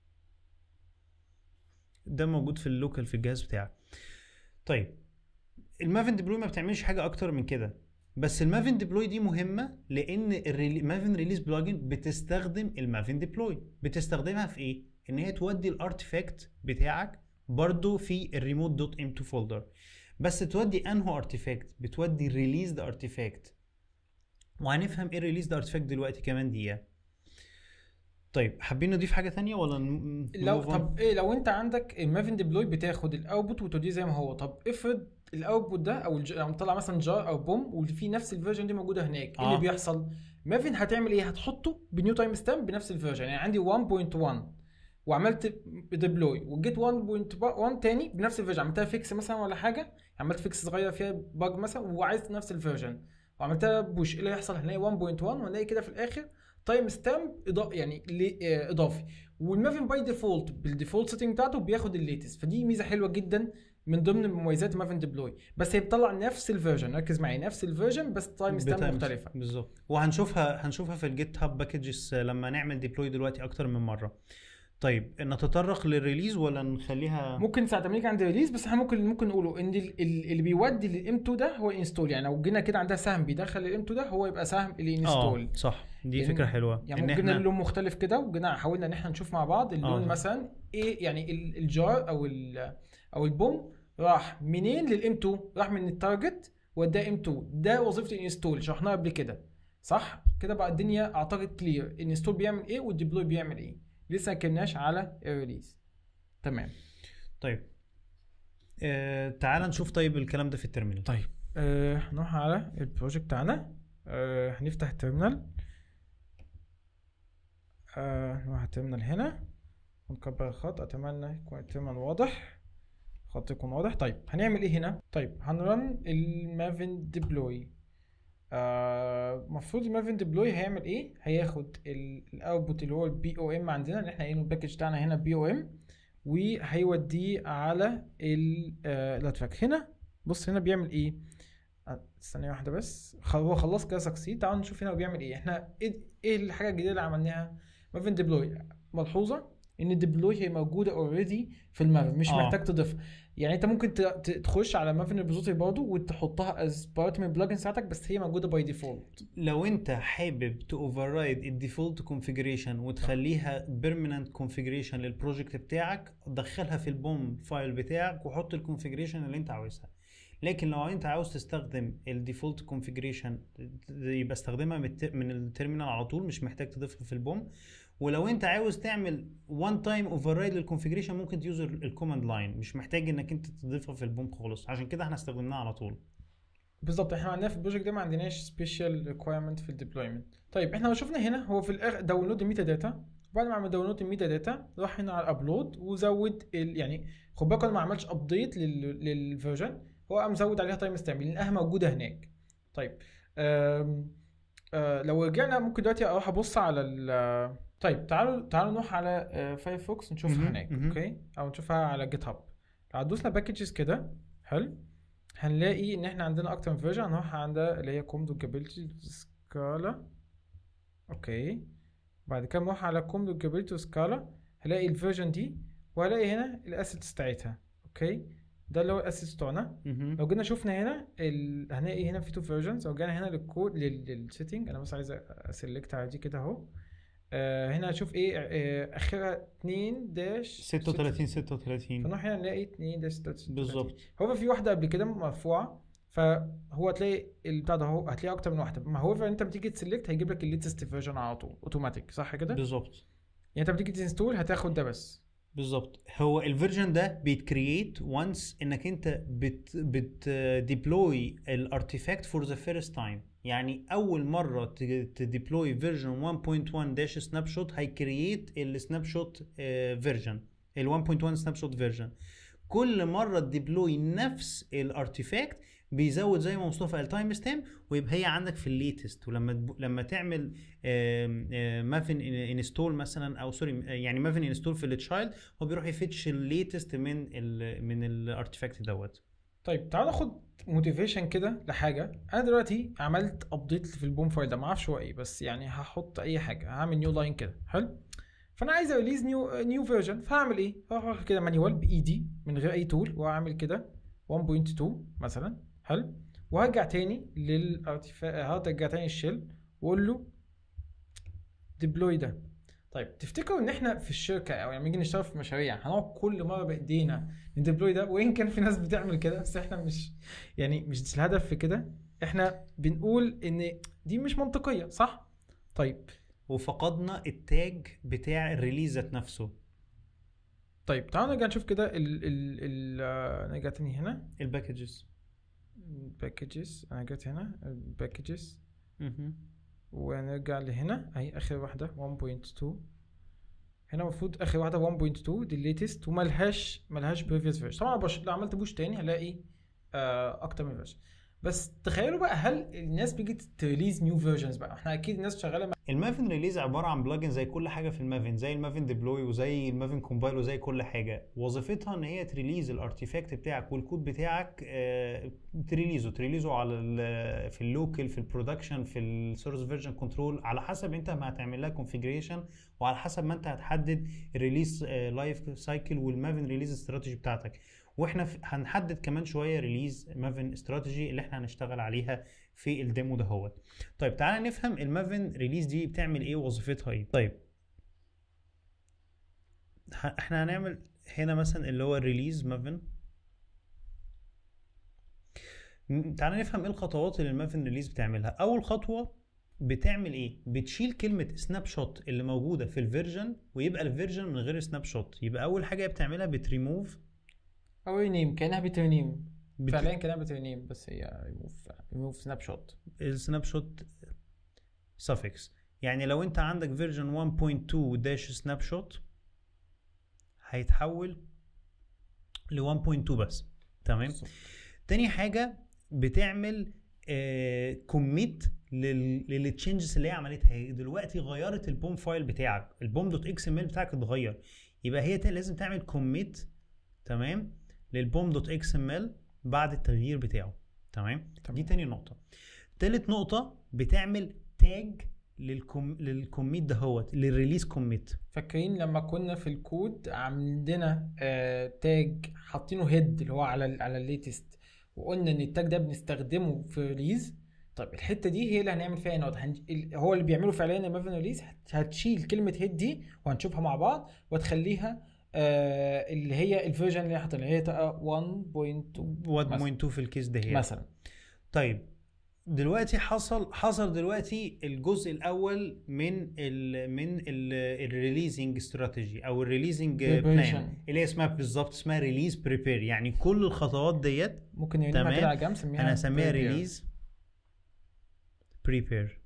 ده موجود في اللوكال في الجهاز بتاعك طيب المافن ديبلوي ما بتعملش حاجه اكتر من كده بس المافن ديبلوي دي مهمه لان المافن ريليز بلجن بتستخدم المافن ديبلوي بتستخدمها في ايه ان هي تودي الارتيفاكت بتاعك برضو في الريموت دوت ام 2 فولدر بس تودي انهو ارتيفاكت بتودي ريليز ارتيفاكت وهنفهم ايه ريليز ارتيفاكت دلوقتي كمان دقيقه طيب حابين نضيف حاجه تانية ولا ن- لو nmove on؟ طب ايه لو انت عندك المافن ديبلوي بتاخد الاوتبوت وتوديه زي ما هو طب افرض الاوتبوت ده او الج... لو مطلع مثلا جار او بوم وفي نفس الفيرجن دي موجوده هناك ايه آه. اللي بيحصل مافن هتعمل ايه هتحطه بنيو تايم ستامب بنفس الفيرجن يعني عندي 1.1 وعملت ديبلوي وجيت 1.1 تاني بنفس الفيرجن عملتها فيكس مثلا ولا حاجه عملت فيكس صغير فيها باج مثلا وعايز نفس الفيرجن وعملتها بوش ايه اللي هيحصل هنلاقي 1.1 وهنلاقي كده في الاخر تايم ستامب إضا... يعني ل- آه، اضافي والمافن باي ديفولت بالديفولت سيتنج بتاعته بياخد الليتست فدي ميزه حلوه جدا من ضمن مميزات مافن ديبلوي بس هي بتطلع نفس الفيرجن ركز معايا نفس الفيرجن بس تايم ستامب بتايم- مختلفه بالظبط وهنشوفها هنشوفها في الجيت هاب باكجز لما نعمل ديبلوي دلوقتي اكتر من مره طيب نتطرق للريليز ولا نخليها ممكن ساعه ما نيجي عند ريليز بس احنا ممكن ممكن نقوله ان ال- ال- اللي بيودي للام 2 ده هو انستول يعني لو جينا كده عندها سهم بيدخل الام 2 ده هو يبقى سهم الانستول اه صح دي لأن- فكره حلوه يعني ان ممكن جبنا احنا اللون مختلف كده وجينا حاولنا ان احنا نشوف مع بعض اللون آه. مثلا ايه يعني ال- الجار او ال او البوم راح منين للام 2 راح من التارجت وداه ام 2 ده وظيفه الانستول شرحناها قبل كده صح كده بقى الدنيا اعتقد كلير الانستول بيعمل ايه والديبلوي بيعمل ايه لسه ما اتكلمناش على الريليز تمام طيب آه تعال نشوف طيب الكلام ده في الترمينال طيب آه هنروح على البروجكت بتاعنا آه هنفتح التيرمينال آه نروح على التيرمينال هنا ونكبر الخط اتمنى يكون التيرمينال واضح الخط يكون واضح طيب هنعمل ايه هنا طيب هنرن المافن ديبلوي المفروض المافن ديبلوي هيعمل ايه هياخد الاوتبوت اللي هو البي او ام عندنا اللي احنا قايلينه الباكج بتاعنا هنا بي او ام وهيوديه على الاتفاك هنا بص هنا بيعمل ايه آه، ثانية واحدة بس خ- هو خلص كده سكسيد تعالوا نشوف هنا هو بيعمل ايه احنا ايه ايه الحاجة الجديدة اللي عملناها مافن ديبلوي ملحوظة ان الديبلوي هي موجودة اوريدي في المافن مش آه. محتاج تضيفها يعني انت ممكن ت- ت- تخش على مافن البروزوتري برضه وتحطها از بارت من البلجن بتاعتك بس هي موجودة باي ديفولت لو انت حابب تاوفررايد الديفولت كونفيجريشن وتخليها بيرمننت كونفيجريشن للبروجكت بتاعك دخلها في البوم فايل بتاعك وحط الكونفيجريشن اللي انت عاوزها لكن لو انت عاوز تستخدم الديفولت كونفيجريشن يبقى استخدمها من الت- من التيرمينال على طول مش محتاج تضيفها في البوم ولو انت عاوز تعمل وان تايم اوفر رايد للكونفيجريشن ممكن تيوز الكوماند لاين مش محتاج انك انت تضيفها في البوم خالص عشان كده احنا استخدمناها على طول بالظبط احنا عندنا في البروجكت ده ما عندناش سبيشال ريكويرمنت في الديبلويمنت طيب احنا لو شفنا هنا هو في الاخر داونلود الميتا داتا بعد ما عمل داونلود الميتا داتا راح هنا على الابلود وزود ال... يعني خد بالك انا ما عملش ابديت لل... للفيرجن هو قام مزود عليها تايم ستامب لانها موجوده هناك طيب أم... أه لو رجعنا ممكن دلوقتي اروح ابص على ال طيب تعالوا تعالوا نروح على آه، فايرفوكس نشوفها مهم، هناك مهم. اوكي او نشوفها على جيت هاب لو دوسنا باكجز كده حلو هنلاقي ان احنا عندنا اكتر من فيرجن هنروح عند اللي هي كومدو جابيلتي سكالا اوكي بعد كده نروح على كومدو جابيلتي سكالا هلاقي الفيرجن دي وهلاقي هنا الاسيتس بتاعتها اوكي ده اللي هو الاسيتس بتوعنا مهم. لو جينا شفنا هنا ال... هنلاقي هنا في تو فيرجنز لو جينا هنا للكود لل... للسيتنج انا بس عايز اسلكت على دي كده اهو آه هنا هنشوف ايه آه اخرها 2 داش 36 36 فنروح هنا نلاقي 2 داش 36 بالظبط هو في واحده قبل كده مرفوعه فهو هتلاقي البتاع ده اهو هتلاقي اكتر من واحده ما هو انت بتيجي تسلكت هيجيب لك الليتست فيرجن على طول اوتوماتيك صح كده بالظبط يعني انت بتيجي تنستول هتاخد ده بس بالظبط هو الفيرجن ده بيتكرييت وانس انك انت بت بت ديبلوي الارتيفاكت فور ذا فيرست تايم يعني اول مره تديبلوي فيرجن 1.1 داش سناب شوت هيكرييت السناب شوت فيرجن ال 1.1 سناب شوت فيرجن كل مره تديبلوي نفس الارتيفاكت بيزود زي ما مصطفى قال تايم ستامب ويبقى هي عندك في الليتست ولما تب... لما تعمل مافن انستول مثلا او سوري يعني مافن انستول في التشايلد هو بيروح يفتش الليتست من ال من الارتيفاكت دوت طيب تعال ناخد موتيفيشن كده لحاجه انا دلوقتي عملت ابديت في البوم فايل ده ما اعرفش هو ايه بس يعني هحط اي حاجه هعمل نيو لاين كده حلو فانا عايز اريليز نيو نيو فيرجن فهعمل ايه هروح كده مانيوال بايدي من غير اي تول واعمل كده 1.2 مثلا حلو وهرجع تاني للارتيفاكت هرجع تاني الشيل واقول له ديبلوي ده طيب تفتكروا ان احنا في الشركه او لما نيجي نشتغل في مشاريع هنقعد كل مره بايدينا نديبلوي ده وان كان في ناس بتعمل كده بس احنا مش يعني مش الهدف في كده احنا بنقول ان دي مش منطقيه صح طيب وفقدنا التاج بتاع الريليز ذات نفسه طيب تعالوا نرجع نشوف كده ال ال ال آه، نرجع تاني هنا الباكجز باكجز انا جيت هنا باكجز ونرجع لهنا اهي اخر واحده 1.2 هنا المفروض اخر واحده 1.2 دي الليتست وملهاش ملهاش بريفيوس فيرجن طبعا بش... لو عملت بوش تاني هلاقي آه اكتر من فيرجن بس تخيلوا بقى هل الناس بيجي تريليز نيو فيرجنز بقى احنا اكيد الناس شغاله مع المافن ريليز عباره عن بلجن زي كل حاجه في المافن زي المافن ديبلوي وزي المافن كومبايل وزي كل حاجه وظيفتها ان هي تريليز الارتيفاكت بتاعك والكود بتاعك آه، تريليزه تريليزه على ال- في اللوكل في البرودكشن في السورس فيرجن كنترول على حسب انت ما هتعمل لها كونفيجريشن وعلى حسب ما انت هتحدد الريليز لايف سايكل والمافن ريليز استراتيجي بتاعتك واحنا في- هنحدد كمان شويه ريليز مافن استراتيجي اللي احنا هنشتغل عليها في الديمو دهوت طيب تعالى نفهم المافن ريليز دي بتعمل ايه ووظيفتها ايه طيب ه- احنا هنعمل هنا مثلا اللي هو الريليز مافن م- تعالى نفهم ايه الخطوات اللي المافن ريليز بتعملها اول خطوه بتعمل ايه بتشيل كلمه سناب شوت اللي موجوده في الفيرجن ويبقى الفيرجن من غير سناب شوت يبقى اول حاجه هي بتعملها بتريموف او رينيم كانها بترنيم بت... فعليا كانها بترنيم بس هي ريموف ريموف سناب شوت السناب شوت suffix يعني لو انت عندك فيرجن 1.2 داش سناب شوت هيتحول ل 1.2 بس تمام تاني حاجه بتعمل كوميت للتشينجز اللي هي عملتها هي دلوقتي غيرت البوم فايل بتاعك البوم دوت اكس ام ال بتاعك اتغير يبقى هي تا- لازم تعمل كوميت تمام للبوم دوت اكس ام ال بعد التغيير بتاعه تمام تمام. دي تاني نقطه تالت نقطه بتعمل تاج للكم للكوميت دهوت للريليز كوميت فاكرين لما كنا في الكود عندنا آه تاج حاطينه هيد اللي هو على ال على الليتست وقلنا ان التاج ده بنستخدمه في ريليز طيب الحته دي هي اللي هنعمل فيها نوت هن... ال- هو اللي بيعمله فعليا المافن ريليز هت- هتشيل كلمه هيد دي وهنشوفها مع بعض وتخليها آه اللي هي الفيرجن اللي حاطط اللي هي تبقى 1.2 1.2 في الكيس ده هي مثلا طيب دلوقتي حصل حصل دلوقتي الجزء الاول من ال من الريليزنج استراتيجي او الريليزنج بلان Preparation. اللي هي اسمها بالظبط اسمها ريليز بريبير يعني كل الخطوات ديت ممكن نرميها تمام. كده على جنب نسميها انا هسميها prepare. ريليز بريبير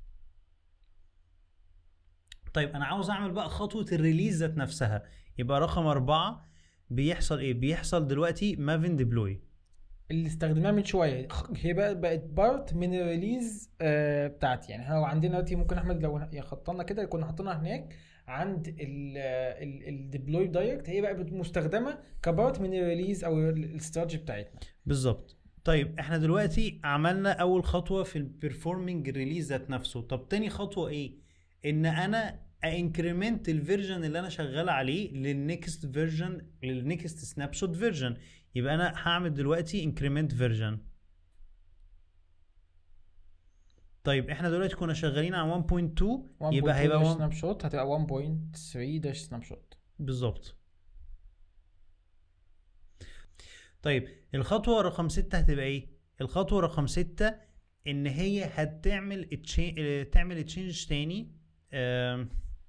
طيب انا عاوز اعمل بقى خطوه الريليز ذات نفسها يبقى رقم أربعة بيحصل ايه بيحصل دلوقتي مافن ديبلوي اللي استخدمناها من شويه خ- هي بقى بقت بارت من الريليز آه بتاعتي يعني احنا لو عندنا دلوقتي ممكن احمد لو يا خطنا كده كنا حاطينها هناك عند الديبلوي دايركت هي بقى بت- مستخدمه كبارت من الريليز او الاستراتيجي بتاعتنا بالظبط طيب احنا دلوقتي عملنا اول خطوه في البرفورمينج ريليز ذات نفسه طب تاني خطوه ايه ان انا انكريمنت الفيرجن اللي انا شغال عليه للنكست فيرجن للنكست سناب شوت فيرجن يبقى انا هعمل دلوقتي انكريمنت فيرجن طيب احنا دلوقتي كنا شغالين على 1.2 يبقى هيبقى 1 سناب شوت هتبقى 1.3 داش سناب شوت بالظبط طيب الخطوة رقم ستة هتبقى ايه؟ الخطوة رقم ستة ان هي هتعمل تشي... تعمل تشينج تاني آم،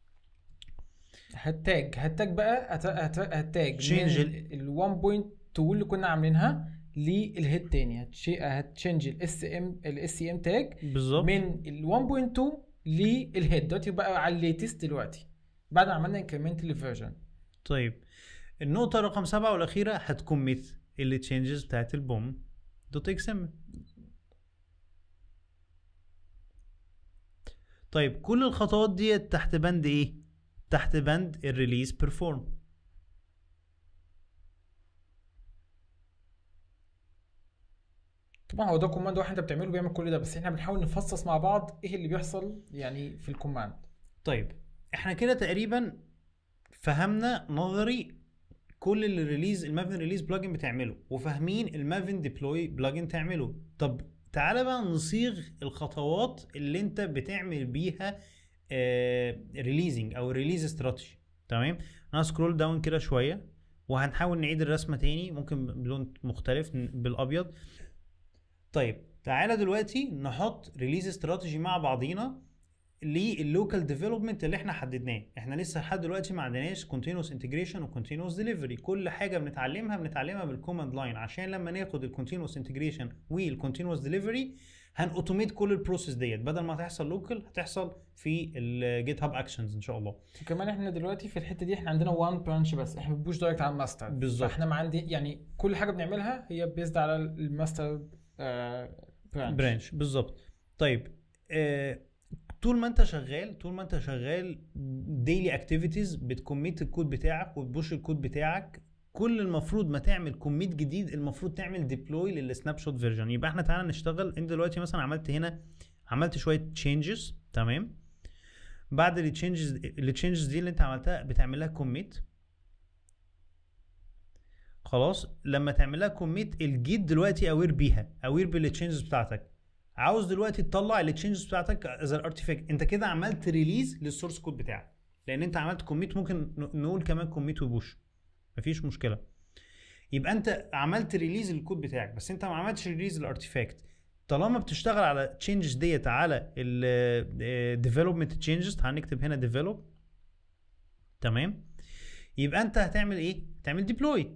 هتاج هتاج بقى هت- هت- هتاج Change من ال 1.2 اللي كنا عاملينها للهيد تاني هتشي- هتشنج الاس ام الاس ام تاج بالظبط من ال 1.2 للهيد دلوقتي بقى على الليتست دلوقتي بعد ما عملنا انكريمنت للفيرجن طيب النقطة رقم سبعة والأخيرة هتكمت اللي تشينجز بتاعت البوم دوت اكس ام طيب كل الخطوات دي تحت بند ايه؟ تحت بند الريليز بيرفورم طبعا هو ده كوماند واحد انت بتعمله بيعمل كل ده بس احنا بنحاول نفصص مع بعض ايه اللي بيحصل يعني في الكوماند طيب احنا كده تقريبا فهمنا نظري كل اللي الريليز المافن ريليز بلجن بتعمله وفاهمين المافن ديبلوي بلجن تعمله طب تعالى بقى نصيغ الخطوات اللي انت بتعمل بيها ريليزنج او ريليز استراتيجي تمام انا سكرول داون كده شويه وهنحاول نعيد الرسمه تاني ممكن بلون مختلف ن- بالابيض طيب تعالى دلوقتي نحط ريليز استراتيجي مع بعضينا لللوكال ديفلوبمنت اللي احنا حددناه احنا لسه لحد دلوقتي ما عندناش كونتينوس انتجريشن وكونتينوس ديليفري كل حاجه بنتعلمها بنتعلمها بالكوماند لاين عشان لما ناخد الكونتينوس انتجريشن والكونتينوس ديليفري هنأوتوميت كل البروسيس ديت بدل ما تحصل لوكال هتحصل في الجيت هاب اكشنز ان شاء الله وكمان احنا دلوقتي في الحته دي احنا عندنا وان برانش بس احنا بنبوش دايركت على الماستر بالظبط. فاحنا ما عندي يعني كل حاجه بنعملها هي بيزد على الماستر برانش برانش بالظبط طيب آه طول ما انت شغال طول ما انت شغال ديلي اكتيفيتيز بتكميت الكود بتاعك وتبوش الكود بتاعك كل المفروض ما تعمل كوميت جديد المفروض تعمل ديبلوي للسناب شوت فيرجن يبقى احنا تعالى نشتغل انت دلوقتي مثلا عملت هنا عملت شويه تشينجز تمام بعد التشينجز التشينجز دي اللي انت عملتها بتعمل لها كوميت خلاص لما تعمل لها كوميت الجيت دلوقتي اوير بيها اوير بالتشينجز بتاعتك عاوز دلوقتي تطلع التشينجز بتاعتك از الارتيفاكت انت كده عملت ريليز للسورس كود بتاعك لان انت عملت كوميت ممكن ن- نقول كمان كوميت وبوش مفيش مشكله يبقى انت عملت ريليز للكود بتاعك بس انت ما عملتش ريليز للارتيفاكت طالما بتشتغل على تشينجز ديت على الديفلوبمنت تشينجز تعال نكتب هنا ديفلوب تمام يبقى انت هتعمل ايه هتعمل ديبلوي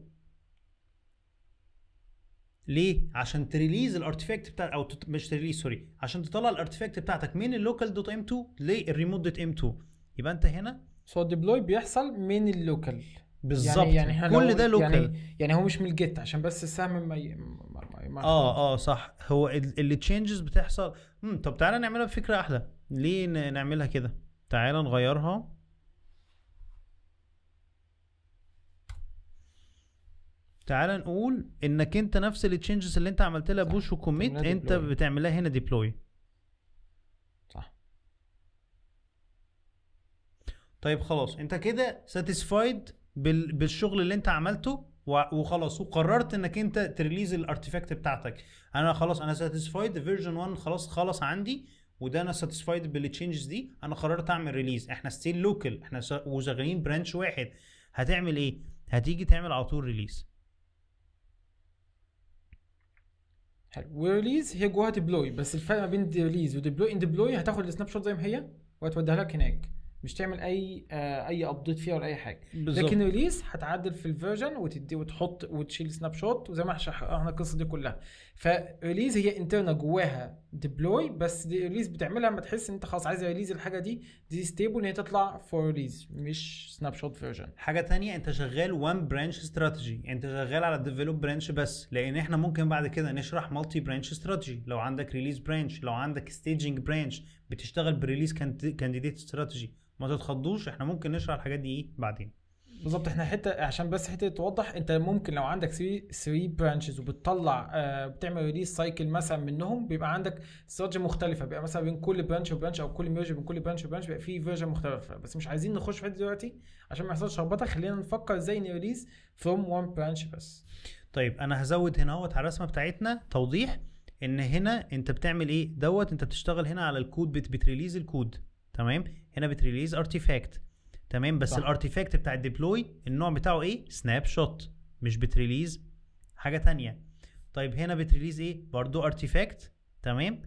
ليه؟ عشان تريليز الارتيفاكت بتاع او تت... مش تريليز سوري عشان تطلع الارتيفاكت بتاعتك من اللوكال دوت ام 2 للريموت دوت ام 2 يبقى انت هنا سو الديبلوي بيحصل من اللوكال بالظبط يعني يعني احنا كل لو- ده لوكال يعني, يعني هو مش من الجيت عشان بس السهم ما ي... ما ما ما اه اه صح هو اللي تشينجز بتحصل مم. طب تعالى نعملها بفكره احلى ليه ن- نعملها كده تعالى نغيرها تعالى نقول انك انت نفس التشينجز اللي انت عملت لها صح. بوش وكوميت تعملها انت deploy. بتعملها هنا ديبلوي صح طيب خلاص انت كده ساتيسفايد بال... بالشغل اللي انت عملته و... وخلاص وقررت انك انت تريليز الارتيفاكت بتاعتك انا خلاص انا ساتيسفايد فيرجن 1 خلاص خلص عندي وده انا ساتيسفايد بالتشينجز دي انا قررت اعمل ريليز احنا ستيل لوكال احنا س... وشغالين برانش واحد هتعمل ايه هتيجي تعمل على طول ريليز حلو وريليز هي جواها ديبلوي بس الفرق ما بين ريليز وديبلوي ان ديبلوي هتاخد السناب شوت زي ما هي وهتوديها لك هناك مش تعمل اي آه اي ابديت فيها ولا اي حاجه لكن ريليز هتعدل في الفيرجن وتدي وتحط وتشيل سناب شوت وزي ما شرحنا القصه دي كلها فريليز هي انترنال جواها ديبلوي بس دي ريليز بتعملها لما تحس ان انت خلاص عايز ريليز الحاجه دي دي ستيبل ان هي تطلع فور ريليز مش سناب شوت فيرجن حاجه تانية انت شغال وان برانش استراتيجي انت شغال على الديفلوب برانش بس لان احنا ممكن بعد كده نشرح مالتي برانش استراتيجي لو عندك ريليز برانش لو عندك ستيجنج برانش بتشتغل بريليز كانديديت استراتيجي ما تتخضوش احنا ممكن نشرح الحاجات دي ايه بعدين بالظبط احنا حته عشان بس حته توضح انت ممكن لو عندك 3 3 برانشز وبتطلع آه بتعمل ريليز سايكل مثلا منهم بيبقى عندك استراتيجي مختلفه بيبقى مثلا بين كل برانش وبرانش او كل ميرج بين كل برانش وبرانش بيبقى في فيرجن مختلفه بس مش عايزين نخش في دلوقتي عشان ما يحصلش لخبطه خلينا نفكر ازاي نريليز فروم وان برانش بس طيب انا هزود هنا اهوت على الرسمه بتاعتنا توضيح ان هنا انت بتعمل ايه دوت انت بتشتغل هنا على الكود بت بتريليز الكود تمام هنا بتريليز ارتيفاكت تمام بس صح. الارتيفاكت بتاع الديبلوي النوع بتاعه ايه سناب شوت مش بتريليز حاجه تانية طيب هنا بتريليز ايه برضو ارتيفاكت تمام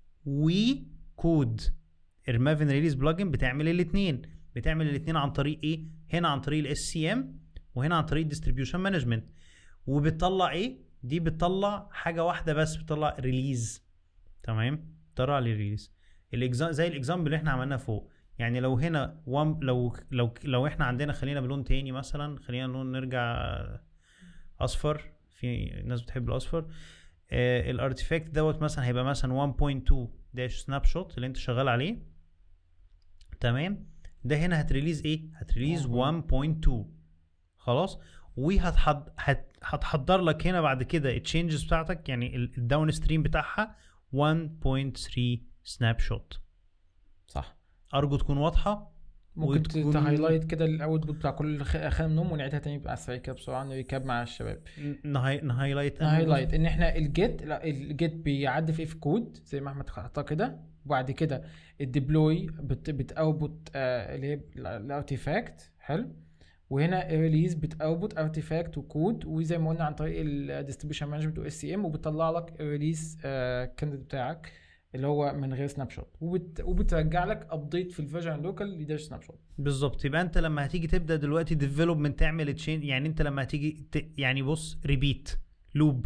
وكود المافن ريليز بلجن بتعمل الاثنين بتعمل الاثنين عن طريق ايه هنا عن طريق الاس سي ام وهنا عن طريق ديستريبيوشن مانجمنت وبتطلع ايه دي بتطلع حاجه واحده بس بتطلع ريليز تمام بتطلع لي ريليز الاكزام زي الاكزامبل اللي احنا عملناه فوق يعني لو هنا وان لو لو لو احنا عندنا خلينا بلون تاني مثلا خلينا لون نرجع اصفر في ناس بتحب الاصفر آه الارتيفاكت دوت مثلا هيبقى مثلا 1.2 داش سناب شوت اللي انت شغال عليه تمام ده هنا هتريليز ايه هتريليز 1.2 خلاص وهتحض هت- هتحضر لك هنا بعد كده التشينجز بتاعتك يعني الداون ستريم بتاعها 1.3 سناب شوت صح ارجو تكون واضحه ممكن وتكون- تهايلايت كده الاوتبوت بتاع كل خ- خانه منهم ونعيدها تاني بقى سريع كده بسرعه نريكاب مع الشباب نهاي نهايلايت هايلايت ان احنا الجيت لا الجيت بيعدي في ايه في كود زي ما احمد حطها كده وبعد كده الديبلوي بت بتاوتبوت آه اللي هي الارتيفاكت حلو وهنا الريليز بتاوتبوت ارتيفاكت وكود وزي ما قلنا عن طريق الديستريبيوشن مانجمنت واس سي ام وبتطلع لك الريليز كانديد بتاعك اللي هو من غير سناب شوت وبت وبترجع لك ابديت في الفيرجن اللوكال لداش سناب شوت بالظبط يبقى انت لما هتيجي تبدا دلوقتي ديفلوبمنت تعمل تشين يعني انت لما هتيجي ت... يعني بص ريبيت لوب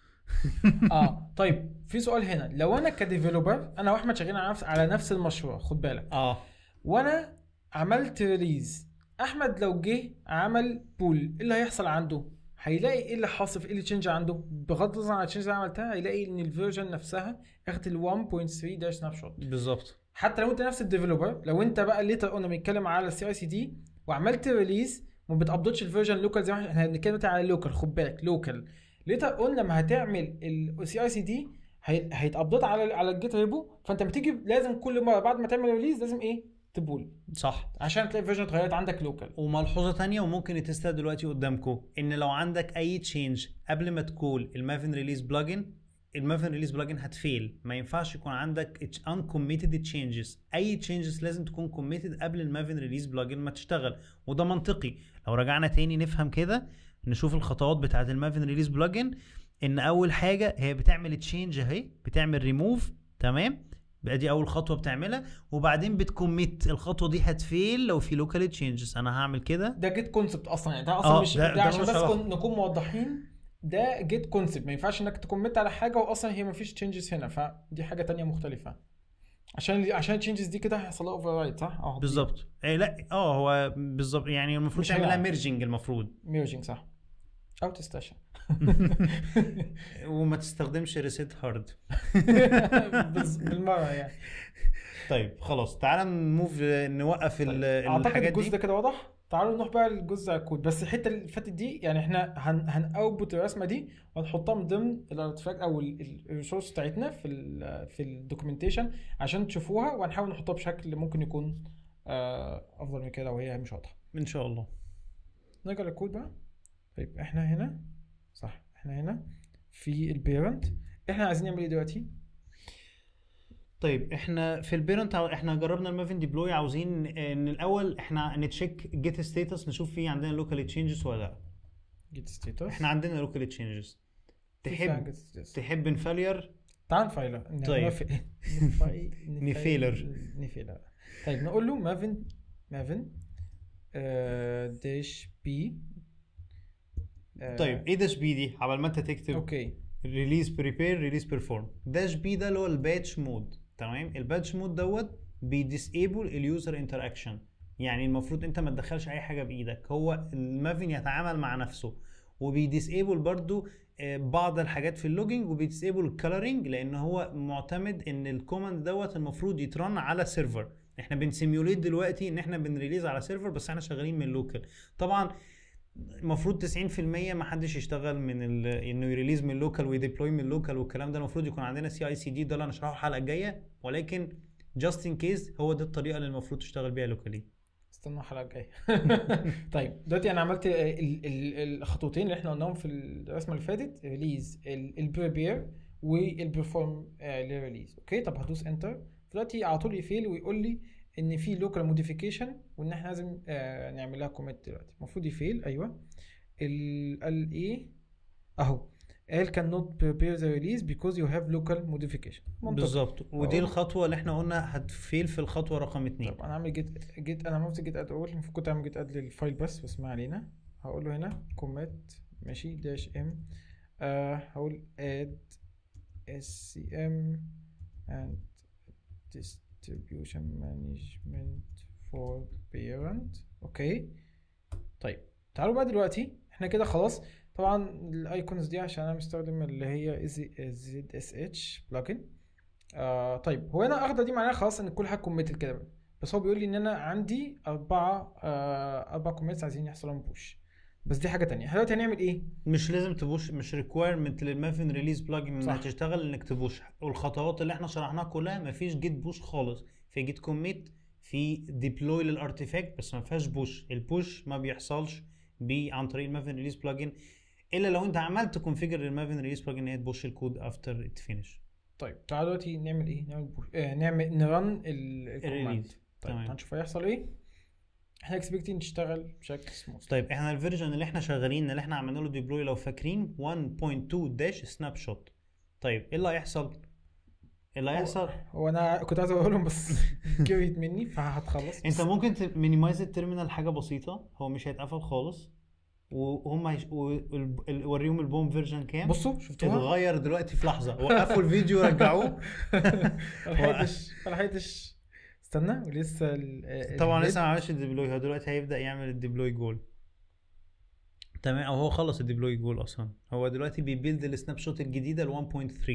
اه طيب في سؤال هنا لو انا كديفلوبر انا واحمد شغالين على نفس على نفس المشروع خد بالك اه وانا عملت ريليز احمد لو جه عمل بول ايه اللي هيحصل عنده هيلاقي ايه اللي حاصل ايه اللي تشينج عنده بغض النظر عن التشينج اللي أنا عملتها هيلاقي ان الفيرجن نفسها اخدت ال 1.3 ده سناب شوت بالظبط حتى لو انت نفس الديفلوبر لو انت بقى ليتر قلنا بنتكلم على السي اي سي دي وعملت ريليز وما بتابديتش الفيرجن لوكال زي ما احنا احنا بنتكلم دلوقتي على لوكال خد بالك لوكال ليتر قلنا لما هتعمل السي اي سي دي هيتابديت على على الجيت ريبو فانت بتيجي لازم كل مره بعد ما تعمل ريليز لازم ايه تبول صح عشان تلاقي الفيرجن اتغيرت عندك لوكال وملحوظه تانية وممكن يتستها دلوقتي قدامكم ان لو عندك اي تشينج قبل ما تكول المافن ريليز بلجن المافن ريليز بلجن هتفيل ما ينفعش يكون عندك uncommitted تشينجز اي تشينجز لازم تكون كوميتد قبل المافن ريليز بلجن ما تشتغل وده منطقي لو رجعنا تاني نفهم كده نشوف الخطوات بتاعه المافن ريليز بلجن ان اول حاجه هي بتعمل تشينج اهي بتعمل ريموف تمام بقى دي اول خطوه بتعملها وبعدين بتكميت الخطوه دي هتفيل لو في لوكال تشينجز انا هعمل كده ده جيت كونسبت اصلا يعني ده اصلا اه، مش ده- ده, ده عشان ملوش بس علاقة. كن- نكون موضحين ده جيت كونسبت ما ينفعش انك تكومنت على حاجه واصلا هي ما فيش تشينجز هنا فدي حاجه تانية مختلفه عشان عشان التشينجز دي كده هيحصل لها اوفر رايت صح؟ اه بالظبط إيه لا اه هو بالظبط يعني المفروض مش تعملها هيلعب. ميرجنج المفروض ميرجنج صح او تستشعر وما تستخدمش ريسيت هارد بز- بالمره يعني طيب خلاص تعالى نموف نوقف ال- اعتقد الحاجات الجزء دي ده كده واضح تعالوا نروح بقى للجزء على الكود بس الحته اللي فاتت دي يعني احنا هن هنأوبت الرسمه دي وهنحطها من ضمن الارتفاكت او الريسورس بتاعتنا في ال في الدوكيومنتيشن عشان تشوفوها وهنحاول نحطها بشكل ممكن يكون آه، افضل من كده وهي مش واضحه ان شاء الله نرجع للكود بقى طيب احنا هنا صح احنا هنا في البيرنت احنا عايزين نعمل ايه دلوقتي طيب احنا في البيرنت احنا جربنا المافن ديبلوي عاوزين ان الاول احنا نتشيك جيت ستاتس نشوف في عندنا لوكال تشينجز ولا لا جيت ستيتس احنا عندنا لوكال تشينجز تحب تحب نفالير تعال نفايلر طيب. نفيلر. نفيلر طيب نقول له مافن مافن آه داش بي آه، طيب ايه داش بي دي عبال ما انت تكتب اوكي ريليز بريبير ريليز بيرفورم داش بي ده اللي هو الباتش مود تمام الباتش مود دوت بيديسيبل اليوزر انتراكشن يعني المفروض انت ما تدخلش اي حاجه بايدك هو المافن يتعامل مع نفسه وبيديسيبل برضو آه، بعض الحاجات في اللوجينج وبيديسيبل الكالرنج لان هو معتمد ان الكوماند دوت المفروض يترن على سيرفر احنا بنسيميوليت دلوقتي ان احنا بنريليز على سيرفر بس احنا شغالين من لوكال طبعا المفروض 90% ما حدش يشتغل من ال... انه يريليز من لوكال ويديبلوي من لوكال والكلام ده المفروض يكون عندنا سي اي سي دي ده اللي هنشرحه الحلقه الجايه ولكن جاست ان كيس هو ده الطريقه اللي المفروض تشتغل بيها لوكالي استنوا الحلقه الجايه طيب دلوقتي انا عملت ال- ال- الخطوتين اللي احنا قلناهم في الرسمه اللي فاتت ريليز البريبير والبرفورم للريليز اوكي طب هدوس انتر دلوقتي على طول يفيل ويقول لي ان في لوكال موديفيكيشن وان احنا لازم آه، نعمل لها كوميت دلوقتي المفروض يفيل ايوه ال قال ايه اهو قال كان نوت prepare the release because you have local modification منطقي. بالظبط ودي أهو. الخطوه اللي احنا قلنا هتفيل في الخطوه رقم اتنين طب انا هعمل جيت جيت انا عملت جيت اد اول المفروض كنت اعمل جيت اد للفايل بس بس ما علينا هقول له هنا كوميت ماشي داش ام آه هقول اد اس سي ام and distribution management for parent اوكي طيب تعالوا بقى دلوقتي احنا كده خلاص طبعا الايكونز دي عشان انا مستخدم اللي هي زد اس اتش بلجن آه طيب هو انا اخده دي معناها خلاص ان كل حاجه كوميتد كده بقى. بس هو بيقول لي ان انا عندي اربعه آه اربع كوميتس عايزين يحصل لهم بوش بس دي حاجه تانية احنا دلوقتي هنعمل ايه؟ مش لازم تبوش مش ريكويرمنت للمافن ريليز بلاجن انها صح. تشتغل انك تبوش والخطوات اللي احنا شرحناها كلها مفيش جيت بوش خالص في جيت كوميت في ديبلوي للارتيفاكت بس ما فيهاش بوش البوش ما بيحصلش بي عن طريق المافن ريليز بلاجن الا لو انت عملت كونفيجر للمافن ريليز بلاجن ان هي تبوش الكود افتر ات فينش طيب تعالوا دلوقتي نعمل ايه؟ نعمل بوش آه نعمل نرن ال- الكوماند الريليز طيب تمام. هنشوف هيحصل ايه احنا اكسبكتين تشتغل بشكل سموث طيب احنا الفيرجن اللي احنا شغالين اللي احنا عملنا له ديبلوي لو فاكرين 1.2 داش سناب شوت طيب ايه اللي هيحصل؟ اللي هيحصل هو انا كنت عايز اقولهم بس جريت مني فهتخلص انت ممكن تمينيمايز التيرمينال حاجه بسيطه هو مش هيتقفل خالص وهم هيش... و... ال- ال- وريهم البوم فيرجن كام بصوا شفتوها؟ اتغير دلوقتي في لحظه وقفوا الفيديو رجعوه ملحقتش ملحقتش استنى ولسه ال- ال- طبعا البيت. لسه ما عملش الديبلوي هو دلوقتي هيبدا يعمل الديبلوي جول تمام او هو خلص الديبلوي جول اصلا هو دلوقتي بيبيلد السناب شوت الجديده ال 1.3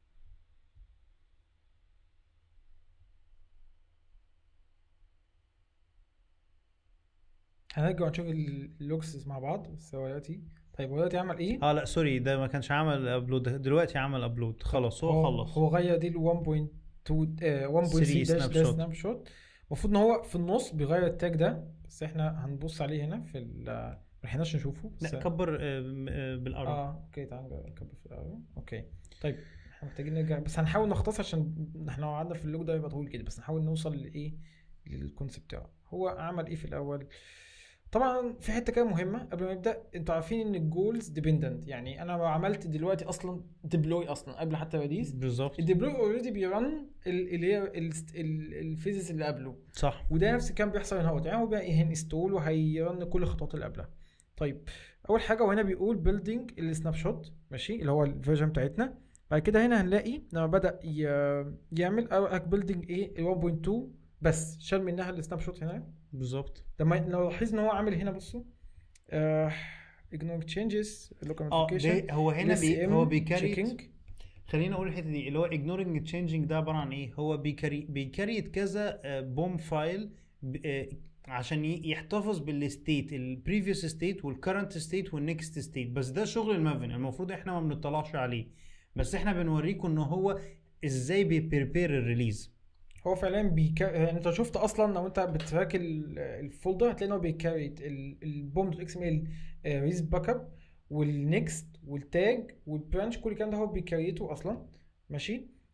هنرجع نشوف اللوكسز مع بعض بس هو دلوقتي طيب هو دلوقتي عمل ايه؟ اه لا سوري ده ما كانش عمل ابلود دلوقتي عمل ابلود خلاص هو خلص هو غير دي ل 1.2 آه، 1.3 3 داش سناب ده شوت. سناب شوت المفروض ان هو في النص بيغير التاج ده بس احنا هنبص عليه هنا في ال ما لحقناش نشوفه بس لا كبر آه، م- آه، بالارض اه اوكي تعال نكبر في الاول اوكي طيب احنا محتاجين نرجع بس هنحاول نختصر عشان احنا لو قعدنا في اللوج ده يبقى طويل كده بس نحاول نوصل لايه للكونسيبت بتاعه هو عمل ايه في الاول طبعا في حته كده مهمه قبل ما نبدا انتوا عارفين ان الجولز ديبندنت يعني انا لو عملت دلوقتي اصلا ديبلوي اصلا قبل حتى ريليز بالظبط الديبلوي اوريدي بيرن ال- اللي هي الفيزز اللي قبله صح وده نفس كان بيحصل هنا اهوت يعني هو بقى هينستول وهيرن كل الخطوات اللي قبلها طيب اول حاجه وهنا بيقول بيلدينج السناب شوت ماشي اللي هو الفيرجن بتاعتنا بعد كده هنا هنلاقي لما بدا ي- يعمل بيلدينج ايه ال 1.2 بس شال منها السناب شوت هنا بالظبط لما لو لاحظنا ان هو عامل هنا بصوا آه ignore changes local اه notification ده هو هنا بي LSM هو بيكاري checking. خلينا اقول الحته دي اللي هو ignoring changing ده عباره عن ايه هو بيكاري بيكريت كذا بوم فايل عشان ي- يحتفظ بالستيت البريفيوس ستيت والكرنت ستيت والنكست ستيت بس ده شغل المافن المفروض احنا ما بنطلعش عليه بس احنا بنوريكم ان هو ازاي بيبريبير الريليز هو فعلا بيكا... يعني انت شفت اصلا لو انت بتراك ال- الفولدر هتلاقي ان هو بيكاريت البوم اكس ام ال ريز باك اب والنكست والتاج والبرانش كل الكلام ده هو بيكريته اصلا ماشي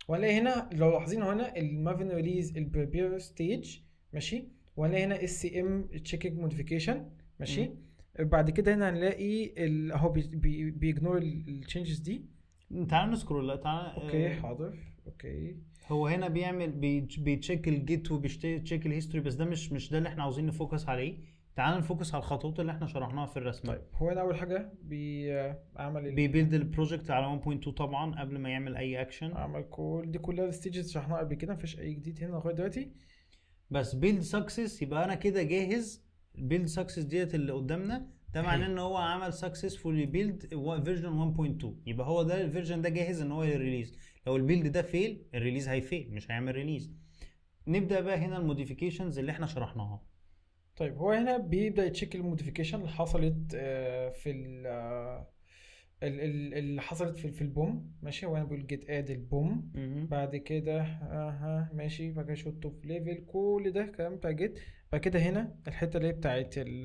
وهنلاقي هنا لو لاحظين هنا المافن ريليز البريبير ستيج ماشي وهنلاقي هنا اس سي ام تشيكينج موديفيكيشن ماشي بعد كده هنا هنلاقي ال- اهو بي- بي- بيجنور التشينجز دي تعال نسكرول لا تعال اوكي آه، حاضر اوكي هو هنا بيعمل بي- بيتشيك الجيت وبيتشيك الهيستوري بس ده مش مش ده اللي احنا عاوزين نفوكس عليه تعال نفوكس على الخطوات اللي احنا شرحناها في الرسمه طيب هو هنا اول حاجه بيعمل ال- بيبيلد البروجكت على 1.2 طبعا قبل ما يعمل اي اكشن عمل كل دي كلها الستيجز شرحناها قبل كده مفيش اي جديد هنا لغايه دلوقتي بس بيلد سكسس يبقى انا كده جاهز البيلد سكسس ديت اللي قدامنا ده معناه ان هو عمل سكسسفولي بيلد فيرجن 1.2 يبقى هو ده الفيرجن ده جاهز ان هو يريليز لو البيلد ده فيل الريليز هيفيل مش هيعمل ريليز نبدا بقى هنا الموديفيكيشنز اللي احنا شرحناها طيب هو هنا بيبدا يتشيك الموديفيكيشن اللي حصلت آه، في ال آه، ال- ال- اللي حصلت في في البوم ماشي هو هنا بيقول جيت اد البوم مهم. بعد كده اها ماشي بعد كده شوت اوف ليفل كل ده كلام بتاع جيت بعد كده هنا الحته اللي هي بتاعت ال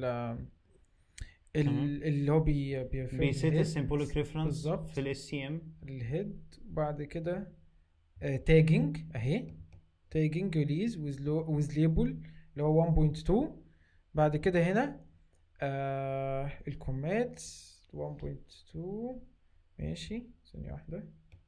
ال- تمام. اللي هو بي بيرفير بيسيت الهيد، السيمبوليك ريفرنس بالظبط. في الاس سي ام الهيد بعد كده تاجنج اهي تاجنج ريليز ويز ويز ليبل اللي هو 1.2 بعد كده هنا آه الكومات 1.2 ماشي ثانية واحدة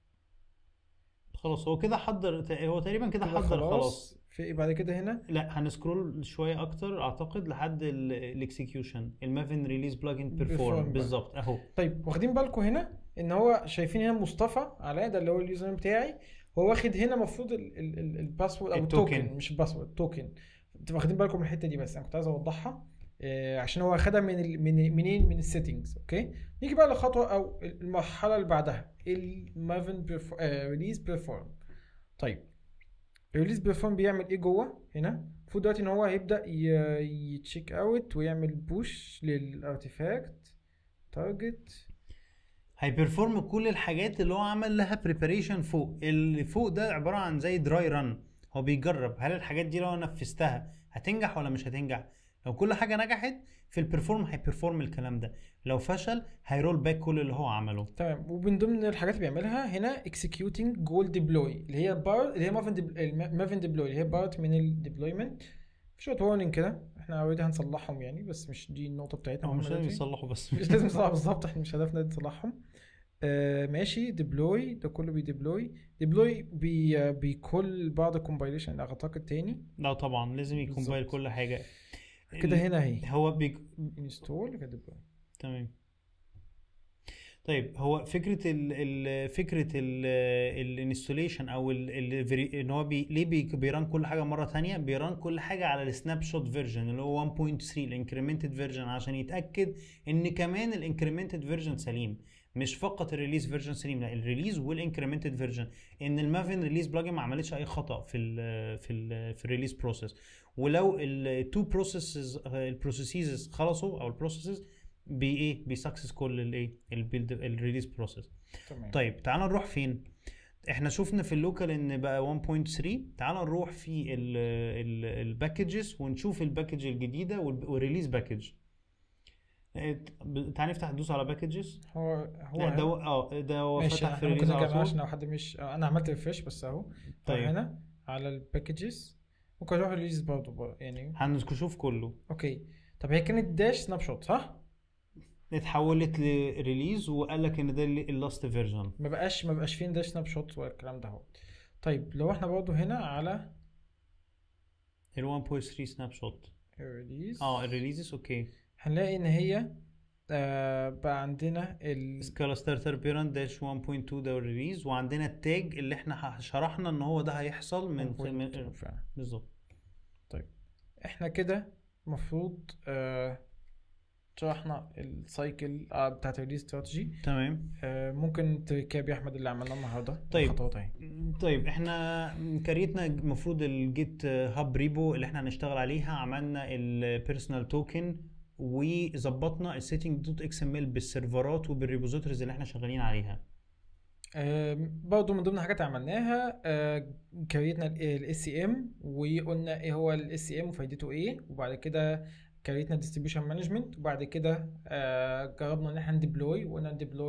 خلاص هو كده حضر هو تقريبا كده كده حضر خلاص في إيه بعد كده هنا لا هنسكرول شويه اكتر اعتقد لحد الاكسكيوشن المافن ريليز بلجن Perform بيرفورم بقى. بالظبط اهو طيب واخدين بالكم هنا ان هو شايفين هنا مصطفى علاء ده اللي هو اليوزر نيم بتاعي هو واخد هنا المفروض الباسورد او التوكن. التوكن مش الباسورد التوكن انتوا واخدين بالكم من الحته دي بس انا كنت عايز اوضحها آه، عشان هو واخدها من ال من منين من السيتنجز اوكي نيجي بقى للخطوه او المرحله اللي بعدها المافن ريليز بيرفورم طيب الريليز بيرفورم بيعمل ايه جوه هنا المفروض دلوقتي ان هو هيبدا يتشيك اوت ويعمل بوش للارتيفاكت تارجت هيبرفورم كل الحاجات اللي هو عمل لها بريباريشن فوق اللي فوق ده عباره عن زي دراي ران هو بيجرب هل الحاجات دي لو أنا نفذتها هتنجح ولا مش هتنجح لو كل حاجه نجحت في البرفورم هيبرفورم الكلام ده لو فشل هيرول باك كل اللي هو عمله تمام ومن ضمن الحاجات اللي بيعملها هنا executing goal deploy اللي هي بار اللي هي مافن مافن ديبلوي اللي هي بارت من الديبلويمنت شويه وارنينج كده احنا اوريدي هنصلحهم يعني بس مش دي النقطه بتاعتنا هو مهمة مش لازم دلوقتي. يصلحوا بس مش لازم نصلح بالظبط احنا مش هدفنا نصلحهم آه ماشي ديبلوي ده كله بيديبلوي ديبلوي بي بيكل بعض الكومبايليشن اعتقد تاني لا طبعا لازم يكمبايل بالظبط. كل حاجه كده ال- هنا اهي هو بيك... انستول كده ديبلوي تمام طيب هو فكره ال ال فكره الانستوليشن او ال ال ان هو بي ليه بي بيران كل حاجه مره تانية بيران كل حاجه على السناب شوت فيرجن اللي هو 1.3 الانكريمنتد فيرجن عشان يتاكد ان كمان الانكريمنتد فيرجن سليم مش فقط الريليز فيرجن سليم لا الريليز والانكريمنتد فيرجن ان المافن ريليز بلجن ما عملتش اي خطا في ال في ال في الريليز بروسيس ولو التو بروسيسز البروسيسز خلصوا او البروسيسز بي ايه بيسكسس كل الايه البيلد الريليز بروسيس تمام طيب تعال نروح فين احنا شفنا في اللوكال ان بقى 1.3 تعال نروح في الباكجز ونشوف الباكج الجديده والريليز باكج تعال نفتح ندوس على باكجز هو هو لا ده هو- اه ده هو ماشي فتح في احنا ممكن الريليز نرجع على بقى عشان طول لو حد مش انا عملت ريفرش بس اهو طيب. طيب هنا على الباكجز ممكن اروح ريليز برضه بقى، يعني هنشوف كله اوكي طب هي كانت داش سناب شوت صح؟ اتحولت لريليز وقال لك ان ده اللاست فيرجن ما بقاش ما بقاش فيه داش سناب شوت ولا الكلام ده اهو طيب لو احنا برضه هنا على ال 1.3 سناب شوت الريليز اه الريليزز اوكي هنلاقي ان هي آه بقى عندنا ال سكالا ستارتر بيرن داش 1.2 ده الريليز وعندنا التاج اللي احنا ح- شرحنا ان هو ده هيحصل من, 1.2 من فعلا بالظبط احنا كده المفروض آه شرحنا السايكل آه بتاعت الريليز استراتيجي تمام آه ممكن تركاب يا احمد اللي عملناه النهارده طيب. الخطوات اهي طيب احنا كريتنا المفروض الجيت هاب ريبو اللي احنا هنشتغل عليها عملنا البيرسونال توكن وظبطنا السيتنج دوت اكس ام ال بالسيرفرات وبالريبوزيتوريز اللي احنا شغالين عليها آم، برضه من ضمن الحاجات اللي عملناها آه، كريتنا الاس سي ام وقلنا ايه هو الاس سي ام وفايدته ايه وبعد كده كريتنا ديستريبيوشن مانجمنت وبعد كده آه، جربنا ان احنا نديبلوي وقلنا نديبلوي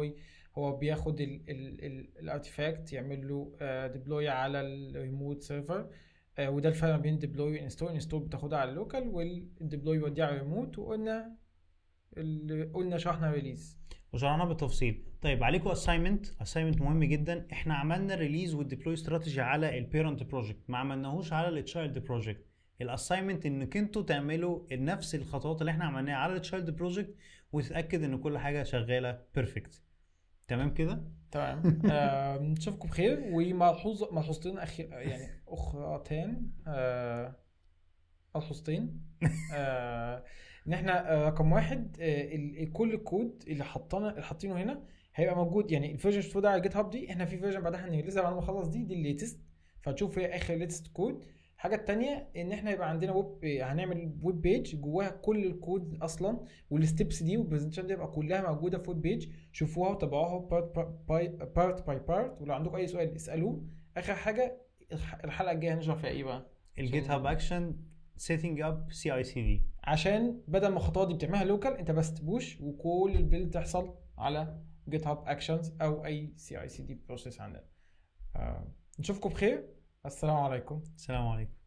هو بياخد الارتيفاكت يعمل له ديبلوي على الريموت سيرفر وده الفرق بين ديبلوي وانستول انستول بتاخدها على اللوكال والديبلوي يوديها على الريموت وقلنا ال- قلنا شرحنا ريليز وشرحناها بالتفصيل طيب عليكم اساينمنت اساينمنت مهم جدا احنا عملنا ريليز والديبلوي استراتيجي على البيرنت بروجكت ما عملناهوش على التشايلد بروجكت الاساينمنت انك انتوا تعملوا نفس الخطوات اللي احنا عملناها على التشايلد بروجكت وتتاكد ان كل حاجه شغاله بيرفكت تمام كده تمام آه، نشوفكم بخير وملحوظ ملحوظتين أخي... يعني اخرتان آه، ملحوظتين آه، ان احنا آه، رقم واحد آه، ال- ال- كل الكود اللي حطينا اللي حاطينه هنا هيبقى موجود يعني الفيرجن 2 ده على جيت هاب دي احنا في فيرجن بعدها هننزلها بعد ما نخلص دي دي الليتست فهتشوف هي اخر ليتست كود الحاجه التانية ان احنا يبقى عندنا ويب هنعمل ويب بيج جواها كل الكود اصلا والستبس دي والبرزنتيشن دي يبقى كلها موجوده في ويب بيج شوفوها وتابعوها بارت باي بارت باي بارت ولو عندكم اي سؤال اسالوه اخر حاجه الح- الحلقه الجايه هنشرح فيها ايه بقى الجيت هاب اكشن سيتنج اب سي اي سي دي عشان بدل ما الخطوات دي بتعملها لوكال انت بس تبوش وكل البيلد تحصل على جيت هاب اكشنز او اي سي اي سي دي بروسيس عندنا آه، نشوفكم بخير السلام عليكم السلام عليكم